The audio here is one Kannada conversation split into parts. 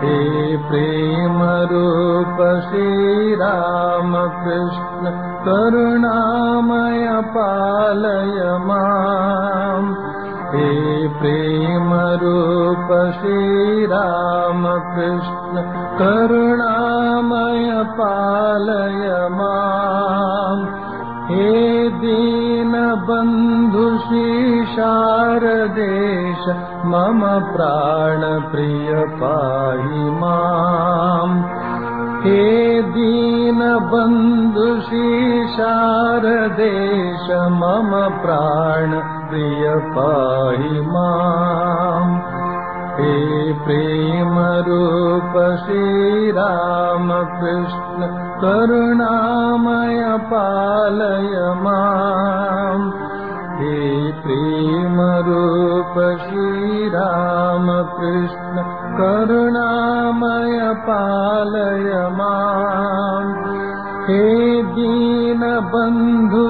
हे प्रेमरूप श्रीरामकृष्ण करुणामय पालय माम् हे प्रेमरूप श्रीरामकृष्ण करुणामय पालय माम् हे दीनबन्धु शारदेश मम प्राणप्रिय पाहि माम् हे दीनबन्धु शारदेश मम प्राणप्रिय पाहि माम् हे प्रेमरूप श्रीरामकृष्ण करुणामय पालय माम् हे प्रेमरूप श्रीरामकृष्ण करुणामय पालय माम् हे दीनबन्धु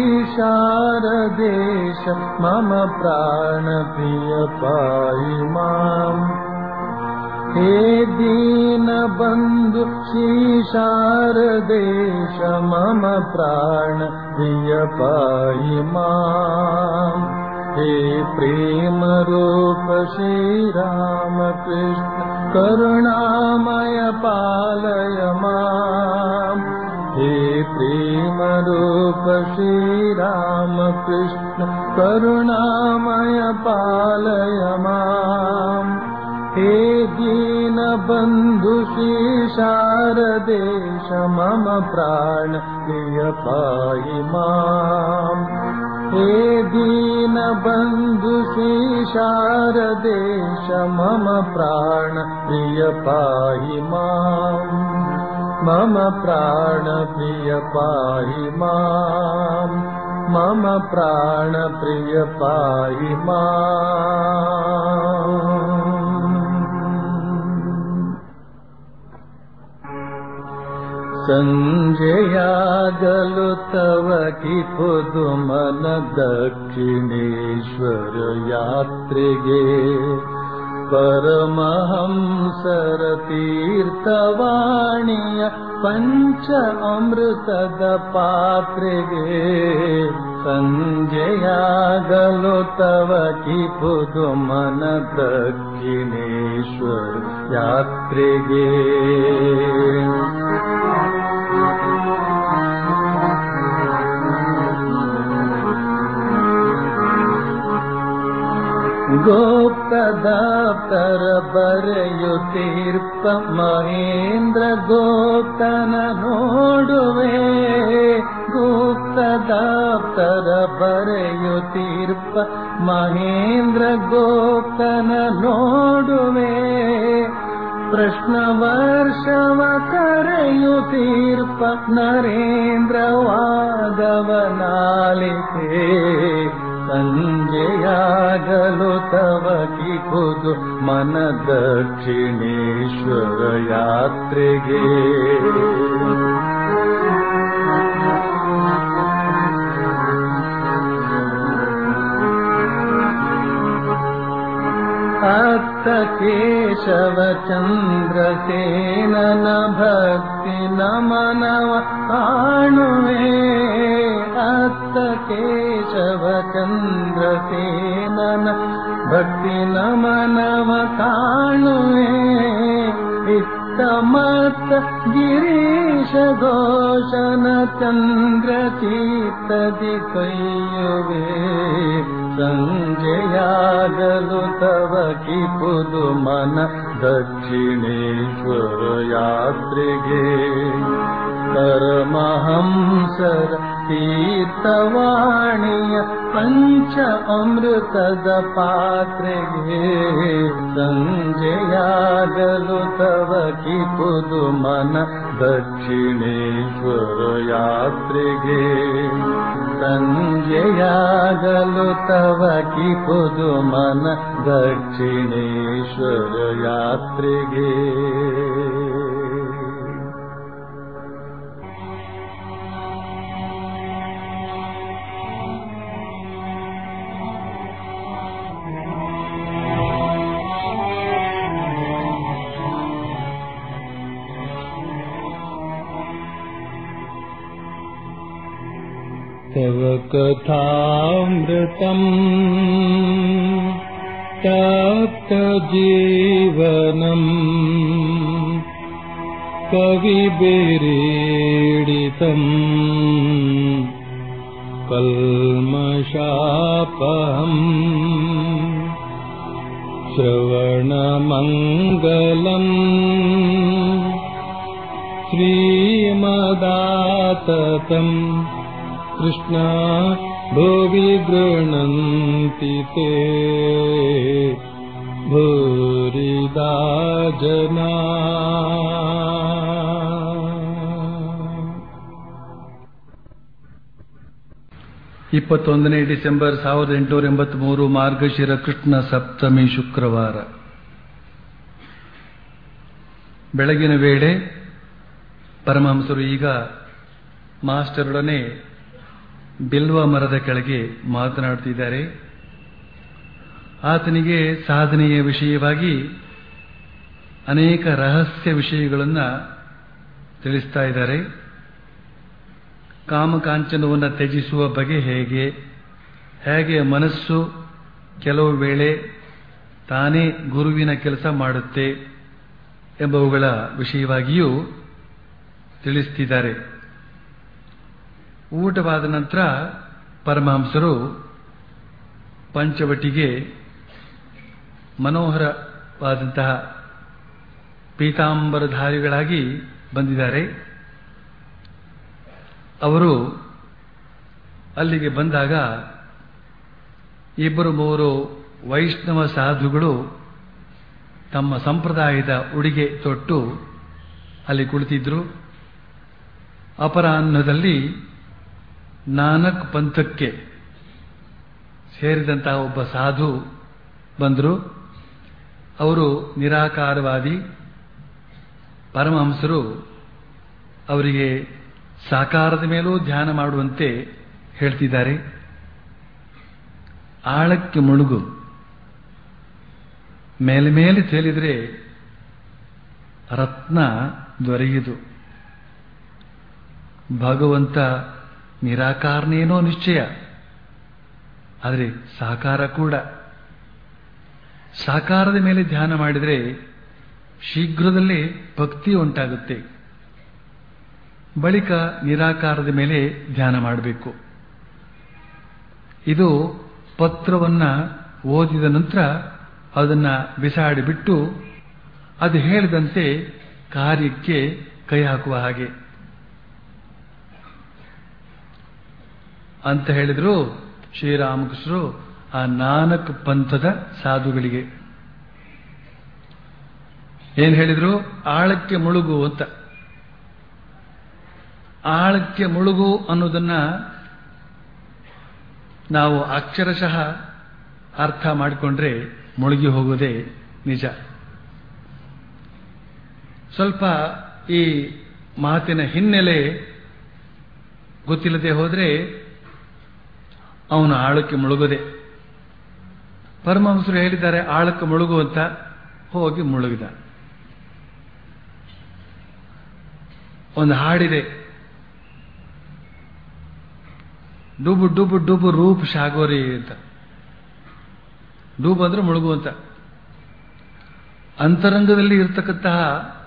शारदेश मम प्राणप्रिय पाहि माम् हे दीनबन्धु शारदेश मम प्राणप्रिय पाहि माम् हे प्रेमरूप श्रीरामकृष्ण करुणामय पालय माम् हे प्रेमरूप श्रीरामकृष्ण करुणामय पालय माम् हे दीनबन्धु शारदेश मम प्राण प्रिय पाहि माम् हे दीनबन्धु शारदेश मम प्राण प्रिय पाहि माम् मम प्राणप्रिय पाहि माम् मम प्राणप्रिय पाहि माम् सञ्जयागलु तव कि पुदुमन दक्षिणेश्वर यात्रिगे परमहंसर तीर्थवाणीय पञ्च अमृतद पात्रिगे सञ्जयागलो तव कि पुदुमन दक्षिणेश्वर यात्रिगे गोप्तदाप्तर बರೆಯುತ್ತೀರ್ಪ ಮಹೇಂದ್ರ ಗೋಪ್ತನ ನೋಡುವೆ ಗುಪ್ತದಾಪ್ತರ ಬರೆಯುತ್ತೀರ್ಪ ಮಹೇಂದ್ರ ಗೋಪ್ತನ ನೋಡುವೆ ಪ್ರಶ್ನ ವರ್ಷವ ಕರೆಯುತ್ತೀರ್ಪ ನರೇಂದ್ರ ವಾದವನಾಲಿಕೆ ಸಂಜೆಯಾಗಲು ತವ ಕಿಪುದು ಮನ ದಕ್ಷಿಣೇಶ್ವರ ಯಾತ್ರೆಗೆ ಅತ್ತ ಕೇಶವ ಚಂದ್ರಸೇನನ ಭಕ್ತಿ ನಮನವ ಕಾಣುವೆ ಅತ್ತ ಕೇಶವ ಚಂದ್ರಸೇನನ ಭಕ್ತಿ ನಮನವ ಕಾಣುವೆ ಇತ್ತ ಮತ್ತ ಗಿರೀಶ ಘೋಷನ ಚಂದ್ರ ಚೀತದಿ ಕೈಯುವೆ ಸಂಜೆಯಾಗಲು ತವ ಕಿಪುದು ಮನ ದಕ್ಷಿಣೇಶ್ವರ ಯಾತ್ರೆಗೆ ಪರಮಹಂಸರ ತೀರ್ಥವಾಣಿಯ ಪಂಚ ಅಮೃತದ ಪಾತ್ರೆಗೆ ಸಂಜೆಯಾಗಲು ತವ ಕಿಪುದು ಮನ ದಕ್ಷಿಣೇಶ್ವರ ಯಾತ್ರೆಗೆ ಸಂಜೆಯಾಗಲು ತವ ಕಿಪುದು ಮನ ದಕ್ಷಿಣೇಶ್ವರ ಯಾತ್ರೆಗೆ तव कथामृतम् तप्तजीवनम् कविभिरीडितम् कल्मषापहम् श्रवणमङ्गलम् श्रीमदाततम् कृष्णा भुवि गृह्णन्ति ते भूरिदा जना ಇಪ್ಪತ್ತೊಂದನೇ ಡಿಸೆಂಬರ್ ಸಾವಿರದ ಎಂಟುನೂರ ಎಂಬತ್ಮೂರು ಮಾರ್ಗಶಿರ ಕೃಷ್ಣ ಸಪ್ತಮಿ ಶುಕ್ರವಾರ ಬೆಳಗಿನ ವೇಳೆ ಪರಮಹಂಸರು ಈಗ ಮಾಸ್ಟರೊಡನೆ ಬಿಲ್ವ ಮರದ ಕೆಳಗೆ ಮಾತನಾಡುತ್ತಿದ್ದಾರೆ ಆತನಿಗೆ ಸಾಧನೆಯ ವಿಷಯವಾಗಿ ಅನೇಕ ರಹಸ್ಯ ವಿಷಯಗಳನ್ನು ತಿಳಿಸ್ತಾ ಇದ್ದಾರೆ ಕಾಮಕಾಂಚನವನ್ನು ತ್ಯಜಿಸುವ ಬಗೆ ಹೇಗೆ ಹೇಗೆ ಮನಸ್ಸು ಕೆಲವು ವೇಳೆ ತಾನೇ ಗುರುವಿನ ಕೆಲಸ ಮಾಡುತ್ತೆ ಎಂಬವುಗಳ ವಿಷಯವಾಗಿಯೂ ತಿಳಿಸ್ತಿದ್ದಾರೆ ಊಟವಾದ ನಂತರ ಪರಮಹಂಸರು ಪಂಚವಟಿಗೆ ಮನೋಹರವಾದಂತಹ ಪೀತಾಂಬರಧಾರಿಗಳಾಗಿ ಬಂದಿದ್ದಾರೆ ಅವರು ಅಲ್ಲಿಗೆ ಬಂದಾಗ ಇಬ್ಬರು ಮೂವರು ವೈಷ್ಣವ ಸಾಧುಗಳು ತಮ್ಮ ಸಂಪ್ರದಾಯದ ಉಡುಗೆ ತೊಟ್ಟು ಅಲ್ಲಿ ಕುಳಿತಿದ್ರು ಅಪರಾಹ್ನದಲ್ಲಿ ನಾನಕ್ ಪಂಥಕ್ಕೆ ಸೇರಿದಂತಹ ಒಬ್ಬ ಸಾಧು ಬಂದರು ಅವರು ನಿರಾಕಾರವಾದಿ ಪರಮಹಂಸರು ಅವರಿಗೆ ಸಾಕಾರದ ಮೇಲೂ ಧ್ಯಾನ ಮಾಡುವಂತೆ ಹೇಳ್ತಿದ್ದಾರೆ ಆಳಕ್ಕೆ ಮುಳುಗು ಮೇಲೆ ಮೇಲೆ ತೇಲಿದ್ರೆ ರತ್ನ ದೊರೆಯುದು ಭಗವಂತ ನಿರಾಕಾರನೇನೋ ನಿಶ್ಚಯ ಆದರೆ ಸಾಕಾರ ಕೂಡ ಸಾಕಾರದ ಮೇಲೆ ಧ್ಯಾನ ಮಾಡಿದರೆ ಶೀಘ್ರದಲ್ಲೇ ಭಕ್ತಿ ಉಂಟಾಗುತ್ತೆ ಬಳಿಕ ನಿರಾಕಾರದ ಮೇಲೆ ಧ್ಯಾನ ಮಾಡಬೇಕು ಇದು ಪತ್ರವನ್ನ ಓದಿದ ನಂತರ ಅದನ್ನ ಬಿಸಾಡಿಬಿಟ್ಟು ಅದು ಹೇಳಿದಂತೆ ಕಾರ್ಯಕ್ಕೆ ಕೈ ಹಾಕುವ ಹಾಗೆ ಅಂತ ಹೇಳಿದ್ರು ಶ್ರೀರಾಮಕೃಷ್ಣರು ಆ ನಾನಕ್ ಪಂಥದ ಸಾಧುಗಳಿಗೆ ಏನ್ ಹೇಳಿದ್ರು ಆಳಕ್ಕೆ ಮುಳುಗು ಅಂತ ಆಳಕ್ಕೆ ಮುಳುಗು ಅನ್ನೋದನ್ನ ನಾವು ಅಕ್ಷರಶಃ ಅರ್ಥ ಮಾಡಿಕೊಂಡ್ರೆ ಮುಳುಗಿ ಹೋಗೋದೇ ನಿಜ ಸ್ವಲ್ಪ ಈ ಮಾತಿನ ಹಿನ್ನೆಲೆ ಗೊತ್ತಿಲ್ಲದೆ ಹೋದ್ರೆ ಅವನು ಆಳಕ್ಕೆ ಮುಳುಗೋದೆ ಪರಮಹಂಸರು ಹೇಳಿದ್ದಾರೆ ಆಳಕ್ಕೆ ಮುಳುಗು ಅಂತ ಹೋಗಿ ಮುಳುಗಿದ ಒಂದು ಹಾಡಿದೆ ಡುಬು ಡುಬು ಡುಬು ರೂಪ್ ಶಾಗೋರಿ ಅಂತ ಡೂಬ್ ಅಂದ್ರೆ ಮುಳುಗು ಅಂತ ಅಂತರಂಗದಲ್ಲಿ ಇರತಕ್ಕಂತಹ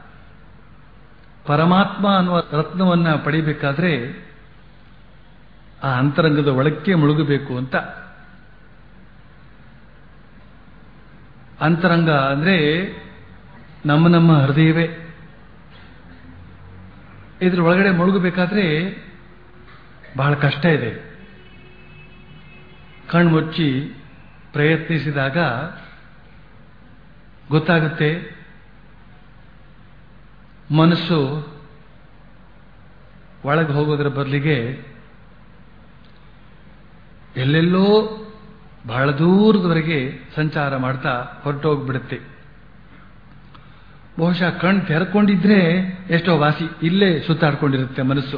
ಪರಮಾತ್ಮ ಅನ್ನುವ ರತ್ನವನ್ನ ಪಡಿಬೇಕಾದ್ರೆ ಆ ಅಂತರಂಗದ ಒಳಕ್ಕೆ ಮುಳುಗಬೇಕು ಅಂತ ಅಂತರಂಗ ಅಂದ್ರೆ ನಮ್ಮ ನಮ್ಮ ಹೃದಯವೇ ಇದ್ರ ಒಳಗಡೆ ಮುಳುಗಬೇಕಾದ್ರೆ ಬಹಳ ಕಷ್ಟ ಇದೆ ಕಣ್ಮುಚ್ಚಿ ಪ್ರಯತ್ನಿಸಿದಾಗ ಗೊತ್ತಾಗುತ್ತೆ ಮನಸ್ಸು ಒಳಗೆ ಹೋಗೋದ್ರ ಬದಲಿಗೆ ಎಲ್ಲೆಲ್ಲೋ ಬಹಳ ದೂರದವರೆಗೆ ಸಂಚಾರ ಮಾಡ್ತಾ ಹೊರಟೋಗ್ಬಿಡುತ್ತೆ ಬಹುಶಃ ಕಣ್ ತೆರ್ಕೊಂಡಿದ್ರೆ ಎಷ್ಟೋ ವಾಸಿ ಇಲ್ಲೇ ಸುತ್ತಾಡ್ಕೊಂಡಿರುತ್ತೆ ಮನಸ್ಸು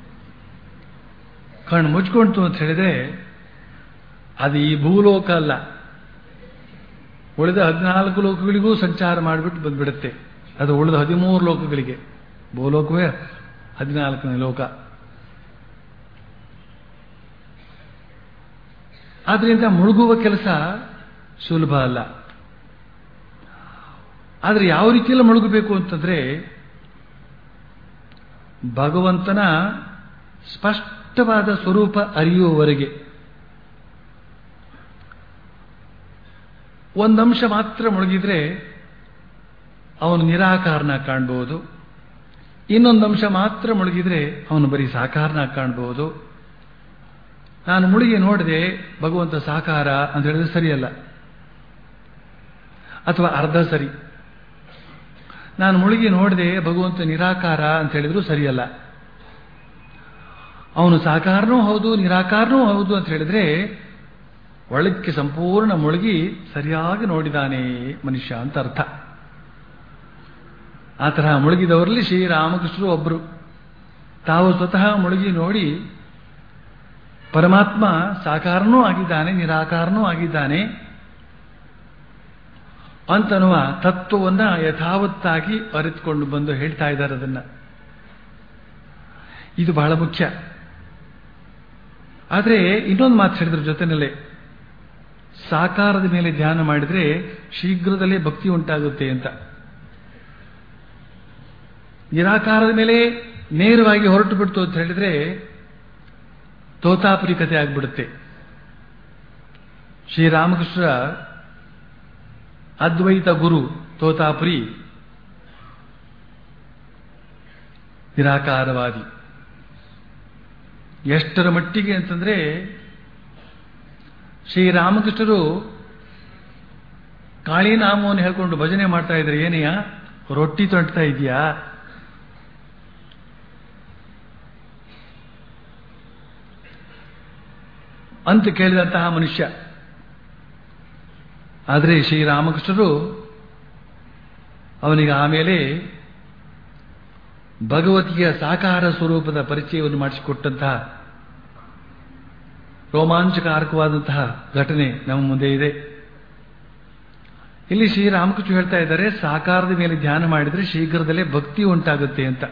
ಕಣ್ಣು ಮುಚ್ಕೊಂತು ಅಂತ ಹೇಳಿದ್ರೆ ಅದು ಈ ಭೂಲೋಕ ಅಲ್ಲ ಉಳಿದ ಹದಿನಾಲ್ಕು ಲೋಕಗಳಿಗೂ ಸಂಚಾರ ಮಾಡಿಬಿಟ್ಟು ಬಂದ್ಬಿಡುತ್ತೆ ಅದು ಉಳಿದ ಹದಿಮೂರು ಲೋಕಗಳಿಗೆ ಭೂಲೋಕವೇ ಹದಿನಾಲ್ಕನೇ ಲೋಕ ಆದ್ರಿಂದ ಮುಳುಗುವ ಕೆಲಸ ಸುಲಭ ಅಲ್ಲ ಆದರೆ ಯಾವ ರೀತಿಯಲ್ಲಿ ಮುಳುಗಬೇಕು ಅಂತಂದ್ರೆ ಭಗವಂತನ ಸ್ಪಷ್ಟವಾದ ಸ್ವರೂಪ ಅರಿಯುವವರೆಗೆ ಒಂದಂಶ ಮಾತ್ರ ಮುಳುಗಿದ್ರೆ ಅವನು ನಿರಾಕಾರನ ಕಾಣಬಹುದು ಇನ್ನೊಂದು ಅಂಶ ಮಾತ್ರ ಮುಳುಗಿದ್ರೆ ಅವನು ಬರೀ ಸಾಕಾರನ ಕಾಣಬಹುದು ನಾನು ಮುಳುಗಿ ನೋಡಿದೆ ಭಗವಂತ ಸಾಕಾರ ಅಂತ ಹೇಳಿದ್ರೆ ಸರಿಯಲ್ಲ ಅಥವಾ ಅರ್ಧ ಸರಿ ನಾನು ಮುಳುಗಿ ನೋಡಿದೆ ಭಗವಂತ ನಿರಾಕಾರ ಅಂತ ಹೇಳಿದ್ರು ಸರಿಯಲ್ಲ ಅವನು ಸಾಕಾರನೂ ಹೌದು ನಿರಾಕಾರನೂ ಹೌದು ಅಂತ ಹೇಳಿದ್ರೆ ಒಳಕ್ಕೆ ಸಂಪೂರ್ಣ ಮುಳುಗಿ ಸರಿಯಾಗಿ ನೋಡಿದಾನೆ ಮನುಷ್ಯ ಅಂತ ಅರ್ಥ ಆ ತರಹ ಮುಳುಗಿದವರಲ್ಲಿ ಶ್ರೀರಾಮಕೃಷ್ಣರು ಒಬ್ಬರು ತಾವು ಸ್ವತಃ ಮುಳುಗಿ ನೋಡಿ ಪರಮಾತ್ಮ ಸಾಕಾರನೂ ಆಗಿದ್ದಾನೆ ನಿರಾಕಾರನೂ ಆಗಿದ್ದಾನೆ ಅಂತನ್ನುವ ತತ್ವವನ್ನ ಯಥಾವತ್ತಾಗಿ ಅರಿತುಕೊಂಡು ಬಂದು ಹೇಳ್ತಾ ಇದ್ದಾರೆ ಅದನ್ನ ಇದು ಬಹಳ ಮುಖ್ಯ ಆದರೆ ಇನ್ನೊಂದು ಮಾತು ಹೇಳಿದ್ರ ಜೊತೆನಲ್ಲೇ ಸಾಕಾರದ ಮೇಲೆ ಧ್ಯಾನ ಮಾಡಿದ್ರೆ ಶೀಘ್ರದಲ್ಲೇ ಭಕ್ತಿ ಉಂಟಾಗುತ್ತೆ ಅಂತ ನಿರಾಕಾರದ ಮೇಲೆ ನೇರವಾಗಿ ಹೊರಟು ಬಿಡ್ತು ಅಂತ ಹೇಳಿದ್ರೆ ತೋತಾಪುರಿ ಕಥೆ ಆಗ್ಬಿಡುತ್ತೆ ಶ್ರೀರಾಮಕೃಷ್ಣ ಅದ್ವೈತ ಗುರು ತೋತಾಪುರಿ ನಿರಾಕಾರವಾದಿ ಎಷ್ಟರ ಮಟ್ಟಿಗೆ ಅಂತಂದ್ರೆ ಶ್ರೀರಾಮಕೃಷ್ಣರು ಕಾಳಿನಾಮವನ್ನು ಹೇಳ್ಕೊಂಡು ಭಜನೆ ಮಾಡ್ತಾ ಇದ್ರೆ ಏನಯ್ಯ ರೊಟ್ಟಿ ತೊಟ್ತಾ ಇದೆಯಾ ಅಂತ ಕೇಳಿದಂತಹ ಮನುಷ್ಯ ಆದರೆ ಶ್ರೀರಾಮಕೃಷ್ಣರು ಅವನಿಗೆ ಆಮೇಲೆ ಭಗವತಿಯ ಸಾಕಾರ ಸ್ವರೂಪದ ಪರಿಚಯವನ್ನು ಮಾಡಿಸಿಕೊಟ್ಟಂತಹ ರೋಮಾಂಚಕಾರಕವಾದಂತಹ ಘಟನೆ ನಮ್ಮ ಮುಂದೆ ಇದೆ ಇಲ್ಲಿ ಶ್ರೀರಾಮಕೃಷ್ಣ ಹೇಳ್ತಾ ಇದ್ದಾರೆ ಸಾಕಾರದ ಮೇಲೆ ಧ್ಯಾನ ಮಾಡಿದ್ರೆ ಶೀಘ್ರದಲ್ಲೇ ಭಕ್ತಿ ಉಂಟಾಗುತ್ತೆ ಅಂತ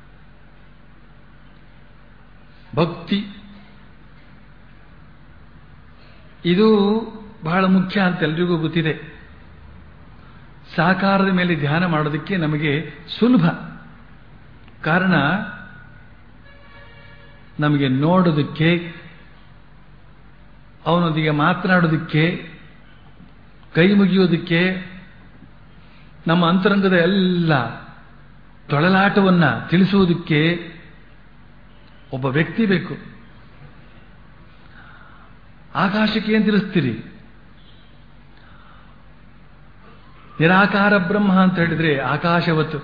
ಭಕ್ತಿ ಇದು ಬಹಳ ಮುಖ್ಯ ಅಂತ ಎಲ್ರಿಗೂ ಗೊತ್ತಿದೆ ಸಾಕಾರದ ಮೇಲೆ ಧ್ಯಾನ ಮಾಡೋದಕ್ಕೆ ನಮಗೆ ಸುಲಭ ಕಾರಣ ನಮಗೆ ನೋಡೋದಕ್ಕೆ ಅವನೊಂದಿಗೆ ಮಾತನಾಡೋದಕ್ಕೆ ಕೈ ಮುಗಿಯೋದಕ್ಕೆ ನಮ್ಮ ಅಂತರಂಗದ ಎಲ್ಲ ತೊಳಲಾಟವನ್ನ ತಿಳಿಸುವುದಕ್ಕೆ ಒಬ್ಬ ವ್ಯಕ್ತಿ ಬೇಕು ಆಕಾಶಕ್ಕೆ ಏನು ತಿಳಿಸ್ತೀರಿ ನಿರಾಕಾರ ಬ್ರಹ್ಮ ಅಂತ ಹೇಳಿದ್ರೆ ಆಕಾಶವತ್ತು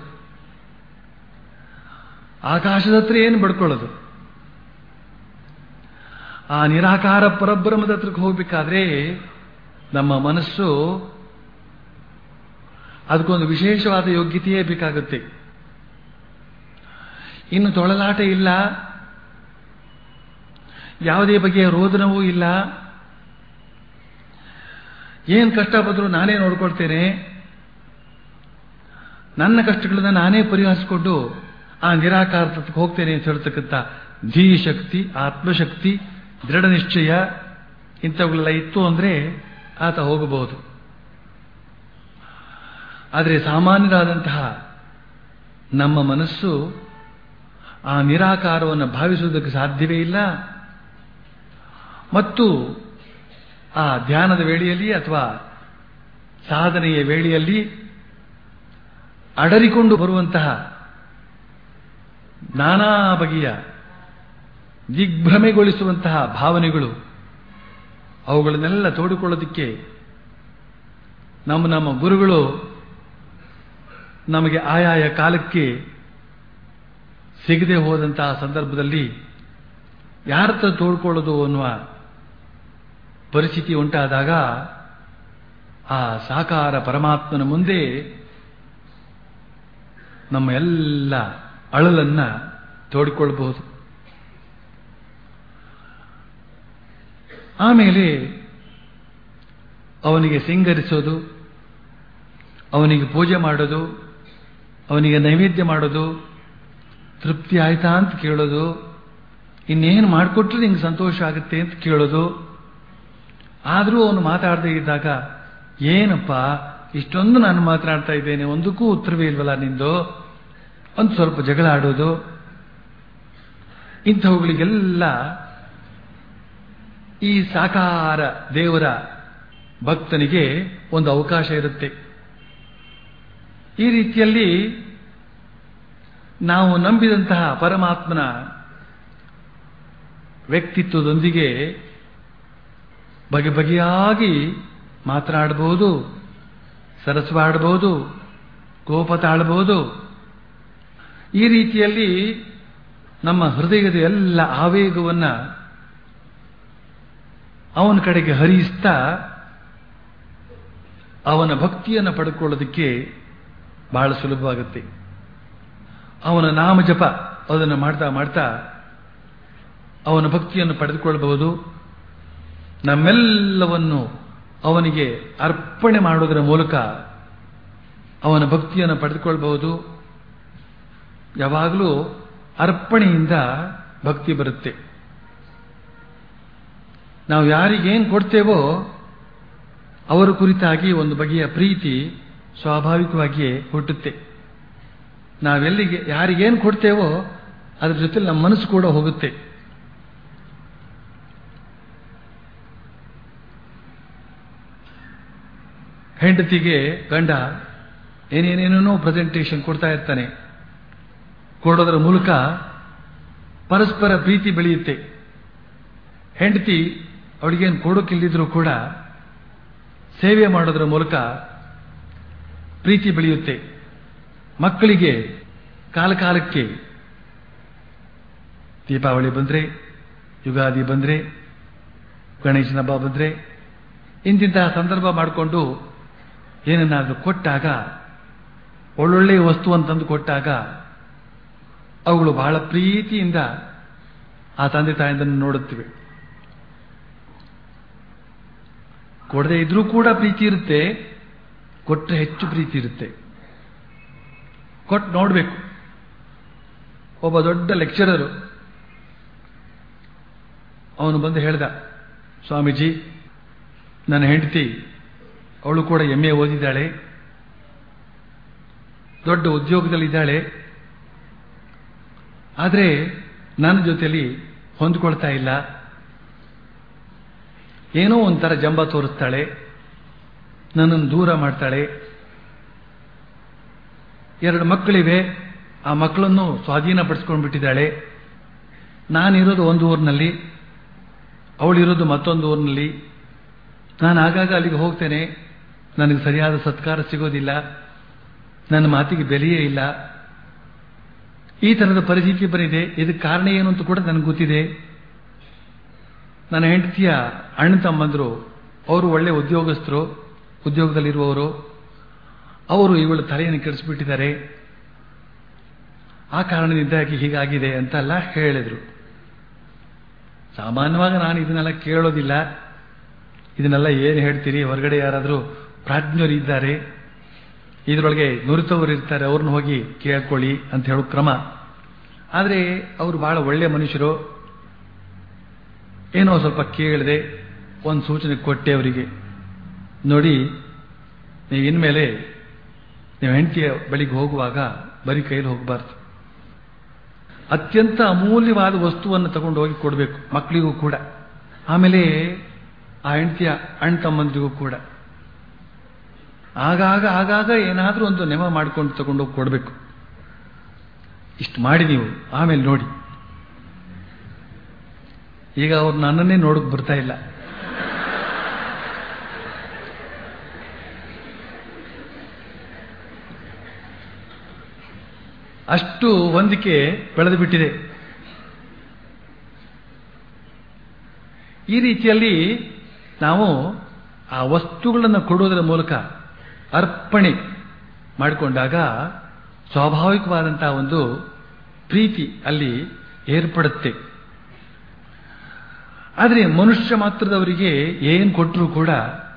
ಆಕಾಶದ ಹತ್ರ ಏನು ಬಡ್ಕೊಳ್ಳೋದು ಆ ನಿರಾಕಾರ ಪರಬ್ರಹ್ಮದ ಹತ್ರಕ್ಕೆ ಹೋಗ್ಬೇಕಾದ್ರೆ ನಮ್ಮ ಮನಸ್ಸು ಅದಕ್ಕೊಂದು ವಿಶೇಷವಾದ ಯೋಗ್ಯತೆಯೇ ಬೇಕಾಗುತ್ತೆ ಇನ್ನು ತೊಳಲಾಟ ಇಲ್ಲ ಯಾವುದೇ ಬಗೆಯ ರೋದನವೂ ಇಲ್ಲ ಏನು ಕಷ್ಟ ಬಂದರೂ ನಾನೇ ನೋಡ್ಕೊಳ್ತೇನೆ ನನ್ನ ಕಷ್ಟಗಳನ್ನ ನಾನೇ ಪರಿಹರಿಸಿಕೊಂಡು ಆ ನಿರಾಕಾರ ತತ್ವಕ್ಕೆ ಹೋಗ್ತೇನೆ ಅಂತ ಹೇಳ್ತಕ್ಕಂಥ ಧೀ ಶಕ್ತಿ ಆತ್ಮಶಕ್ತಿ ದೃಢ ನಿಶ್ಚಯ ಇಂಥವುಗಳೆಲ್ಲ ಇತ್ತು ಅಂದ್ರೆ ಆತ ಹೋಗಬಹುದು ಆದರೆ ಸಾಮಾನ್ಯರಾದಂತಹ ನಮ್ಮ ಮನಸ್ಸು ಆ ನಿರಾಕಾರವನ್ನು ಭಾವಿಸುವುದಕ್ಕೆ ಸಾಧ್ಯವೇ ಇಲ್ಲ ಮತ್ತು ಆ ಧ್ಯಾನದ ವೇಳೆಯಲ್ಲಿ ಅಥವಾ ಸಾಧನೆಯ ವೇಳೆಯಲ್ಲಿ ಅಡರಿಕೊಂಡು ಬರುವಂತಹ ನಾನಾ ಬಗೆಯ ದಿಗ್ಭ್ರಮೆಗೊಳಿಸುವಂತಹ ಭಾವನೆಗಳು ಅವುಗಳನ್ನೆಲ್ಲ ತೋಡಿಕೊಳ್ಳೋದಕ್ಕೆ ನಮ್ಮ ನಮ್ಮ ಗುರುಗಳು ನಮಗೆ ಆಯಾಯ ಕಾಲಕ್ಕೆ ಸಿಗದೆ ಹೋದಂತಹ ಸಂದರ್ಭದಲ್ಲಿ ಯಾರತ್ರ ತೋಡ್ಕೊಳ್ಳೋದು ಅನ್ನುವ ಪರಿಸ್ಥಿತಿ ಉಂಟಾದಾಗ ಆ ಸಾಕಾರ ಪರಮಾತ್ಮನ ಮುಂದೆ ನಮ್ಮ ಎಲ್ಲ ಅಳಲನ್ನ ತೋಡಿಕೊಳ್ಳಬಹುದು ಆಮೇಲೆ ಅವನಿಗೆ ಸಿಂಗರಿಸೋದು ಅವನಿಗೆ ಪೂಜೆ ಮಾಡೋದು ಅವನಿಗೆ ನೈವೇದ್ಯ ಮಾಡೋದು ತೃಪ್ತಿ ಆಯ್ತಾ ಅಂತ ಕೇಳೋದು ಇನ್ನೇನು ಮಾಡಿಕೊಟ್ರೆ ನಿಂಗೆ ಸಂತೋಷ ಆಗುತ್ತೆ ಅಂತ ಕೇಳೋದು ಆದರೂ ಅವನು ಮಾತಾಡದೇ ಇದ್ದಾಗ ಏನಪ್ಪ ಇಷ್ಟೊಂದು ನಾನು ಮಾತನಾಡ್ತಾ ಇದ್ದೇನೆ ಒಂದಕ್ಕೂ ಉತ್ತರವೇ ಇಲ್ವಲ್ಲ ನಿಂದು ಒಂದು ಸ್ವಲ್ಪ ಜಗಳ ಆಡೋದು ಇಂಥವುಗಳಿಗೆಲ್ಲ ಈ ಸಾಕಾರ ದೇವರ ಭಕ್ತನಿಗೆ ಒಂದು ಅವಕಾಶ ಇರುತ್ತೆ ಈ ರೀತಿಯಲ್ಲಿ ನಾವು ನಂಬಿದಂತಹ ಪರಮಾತ್ಮನ ವ್ಯಕ್ತಿತ್ವದೊಂದಿಗೆ ಬಗೆ ಬಗೆಯಾಗಿ ಮಾತನಾಡಬಹುದು ಸರಸವಾಡಬಹುದು ಕೋಪ ತಾಳಬಹುದು ಈ ರೀತಿಯಲ್ಲಿ ನಮ್ಮ ಹೃದಯದ ಎಲ್ಲ ಆವೇಗವನ್ನ ಅವನ ಕಡೆಗೆ ಹರಿಸ್ತಾ ಅವನ ಭಕ್ತಿಯನ್ನು ಪಡ್ಕೊಳ್ಳೋದಕ್ಕೆ ಬಹಳ ಸುಲಭವಾಗುತ್ತೆ ಅವನ ನಾಮ ಜಪ ಅದನ್ನು ಮಾಡ್ತಾ ಮಾಡ್ತಾ ಅವನ ಭಕ್ತಿಯನ್ನು ಪಡೆದುಕೊಳ್ಳಬಹುದು ನಮ್ಮೆಲ್ಲವನ್ನು ಅವನಿಗೆ ಅರ್ಪಣೆ ಮಾಡುವುದರ ಮೂಲಕ ಅವನ ಭಕ್ತಿಯನ್ನು ಪಡೆದುಕೊಳ್ಳಬಹುದು ಯಾವಾಗಲೂ ಅರ್ಪಣೆಯಿಂದ ಭಕ್ತಿ ಬರುತ್ತೆ ನಾವು ಯಾರಿಗೇನು ಕೊಡ್ತೇವೋ ಅವರ ಕುರಿತಾಗಿ ಒಂದು ಬಗೆಯ ಪ್ರೀತಿ ಸ್ವಾಭಾವಿಕವಾಗಿಯೇ ಹುಟ್ಟುತ್ತೆ ನಾವೆಲ್ಲಿಗೆ ಯಾರಿಗೇನು ಕೊಡ್ತೇವೋ ಅದ್ರ ಜೊತೆ ನಮ್ಮ ಮನಸ್ಸು ಕೂಡ ಹೋಗುತ್ತೆ ಹೆಂಡತಿಗೆ ಗಂಡ ಏನೇನೇನೇನೋ ಪ್ರೆಸೆಂಟೇಷನ್ ಕೊಡ್ತಾ ಇರ್ತಾನೆ ಕೊಡೋದರ ಮೂಲಕ ಪರಸ್ಪರ ಪ್ರೀತಿ ಬೆಳೆಯುತ್ತೆ ಹೆಂಡತಿ ಅವಳಿಗೇನು ಕೊಡೋಕ್ಕಿಲ್ಲದಿದ್ರೂ ಕೂಡ ಸೇವೆ ಮಾಡೋದರ ಮೂಲಕ ಪ್ರೀತಿ ಬೆಳೆಯುತ್ತೆ ಮಕ್ಕಳಿಗೆ ಕಾಲ ಕಾಲಕ್ಕೆ ದೀಪಾವಳಿ ಬಂದರೆ ಯುಗಾದಿ ಬಂದರೆ ಗಣೇಶನ ಹಬ್ಬ ಬಂದರೆ ಇಂತಿಂತಹ ಸಂದರ್ಭ ಮಾಡಿಕೊಂಡು ಏನನ್ನಾದರೂ ಕೊಟ್ಟಾಗ ಒಳ್ಳೊಳ್ಳೆಯ ವಸ್ತು ಅಂತಂದು ಕೊಟ್ಟಾಗ ಅವುಗಳು ಬಹಳ ಪ್ರೀತಿಯಿಂದ ಆ ತಂದೆ ತಾಯಿಂದನ್ನು ನೋಡುತ್ತಿವೆ ಕೊಡದೆ ಇದ್ರೂ ಕೂಡ ಪ್ರೀತಿ ಇರುತ್ತೆ ಕೊಟ್ಟರೆ ಹೆಚ್ಚು ಪ್ರೀತಿ ಇರುತ್ತೆ ಕೊಟ್ಟು ನೋಡಬೇಕು ಒಬ್ಬ ದೊಡ್ಡ ಲೆಕ್ಚರರು ಅವನು ಬಂದು ಹೇಳ್ದ ಸ್ವಾಮೀಜಿ ನನ್ನ ಹೆಂಡತಿ ಅವಳು ಕೂಡ ಎಮ್ ಎ ಓದಿದ್ದಾಳೆ ದೊಡ್ಡ ಉದ್ಯೋಗದಲ್ಲಿದ್ದಾಳೆ ಆದರೆ ನನ್ನ ಜೊತೆಯಲ್ಲಿ ಹೊಂದ್ಕೊಳ್ತಾ ಇಲ್ಲ ಏನೋ ಒಂಥರ ಜಂಬ ತೋರಿಸ್ತಾಳೆ ನನ್ನನ್ನು ದೂರ ಮಾಡ್ತಾಳೆ ಎರಡು ಮಕ್ಕಳಿವೆ ಆ ಮಕ್ಕಳನ್ನು ಸ್ವಾಧೀನಪಡಿಸ್ಕೊಂಡ್ಬಿಟ್ಟಿದ್ದಾಳೆ ನಾನಿರೋದು ಒಂದು ಊರಿನಲ್ಲಿ ಅವಳಿರೋದು ಮತ್ತೊಂದು ಊರಿನಲ್ಲಿ ನಾನು ಆಗಾಗ ಅಲ್ಲಿಗೆ ಹೋಗ್ತೇನೆ ನನಗೆ ಸರಿಯಾದ ಸತ್ಕಾರ ಸಿಗೋದಿಲ್ಲ ನನ್ನ ಮಾತಿಗೆ ಬೆಲೆಯೇ ಇಲ್ಲ ಈ ಥರದ ಪರಿಸ್ಥಿತಿ ಬಂದಿದೆ ಇದಕ್ಕೆ ಕಾರಣ ಏನು ಅಂತ ಕೂಡ ನನಗೆ ಗೊತ್ತಿದೆ ನನ್ನ ಹೆಂಡತಿಯ ಅಣ್ಣ ತಮ್ಮಂದರು ಅವರು ಒಳ್ಳೆ ಉದ್ಯೋಗಸ್ಥರು ಉದ್ಯೋಗದಲ್ಲಿರುವವರು ಅವರು ಇವಳ ತಲೆಯನ್ನು ಕೆಡಿಸ್ಬಿಟ್ಟಿದ್ದಾರೆ ಆ ಕಾರಣದಿಂದಾಗಿ ಹೀಗಾಗಿದೆ ಅಂತೆಲ್ಲ ಹೇಳಿದರು ಸಾಮಾನ್ಯವಾಗಿ ನಾನು ಇದನ್ನೆಲ್ಲ ಕೇಳೋದಿಲ್ಲ ಇದನ್ನೆಲ್ಲ ಏನು ಹೇಳ್ತೀರಿ ಹೊರಗಡೆ ಯಾರಾದರೂ ಪ್ರಾಜ್ಞರು ಇದ್ದಾರೆ ಇದರೊಳಗೆ ನುರಿತವರು ಇರ್ತಾರೆ ಅವ್ರನ್ನ ಹೋಗಿ ಕೇಳ್ಕೊಳ್ಳಿ ಅಂತ ಹೇಳೋ ಕ್ರಮ ಆದರೆ ಅವರು ಬಹಳ ಒಳ್ಳೆಯ ಮನುಷ್ಯರು ಏನೋ ಸ್ವಲ್ಪ ಕೇಳಿದೆ ಒಂದು ಸೂಚನೆ ಕೊಟ್ಟೆ ಅವರಿಗೆ ನೋಡಿ ನೀವು ಇನ್ಮೇಲೆ ನೀವು ಹೆಂಡತಿಯ ಬಳಿಗೆ ಹೋಗುವಾಗ ಬರೀ ಕೈಲಿ ಹೋಗಬಾರ್ದು ಅತ್ಯಂತ ಅಮೂಲ್ಯವಾದ ವಸ್ತುವನ್ನು ತಗೊಂಡು ಹೋಗಿ ಕೊಡಬೇಕು ಮಕ್ಕಳಿಗೂ ಕೂಡ ಆಮೇಲೆ ಆ ಹೆಂಡತಿಯ ಅಣ್ಣ ತಮ್ಮಂದಿರಿಗೂ ಕೂಡ ಆಗಾಗ ಆಗಾಗ ಏನಾದರೂ ಒಂದು ನೆಮ ಮಾಡ್ಕೊಂಡು ತಗೊಂಡೋಗಿ ಕೊಡಬೇಕು ಇಷ್ಟು ಮಾಡಿ ನೀವು ಆಮೇಲೆ ನೋಡಿ ಈಗ ಅವ್ರು ನನ್ನನ್ನೇ ನೋಡಕ್ ಬರ್ತಾ ಇಲ್ಲ ಅಷ್ಟು ಹೊಂದಿಕೆ ಬೆಳೆದು ಬಿಟ್ಟಿದೆ ಈ ರೀತಿಯಲ್ಲಿ ನಾವು ಆ ವಸ್ತುಗಳನ್ನು ಕೊಡುವುದರ ಮೂಲಕ ಅರ್ಪಣೆ ಮಾಡಿಕೊಂಡಾಗ ಸ್ವಾಭಾವಿಕವಾದಂತಹ ಒಂದು ಪ್ರೀತಿ ಅಲ್ಲಿ ಏರ್ಪಡುತ್ತೆ ಆದರೆ ಮನುಷ್ಯ ಮಾತ್ರದವರಿಗೆ ಏನು ಕೊಟ್ಟರೂ ಕೂಡ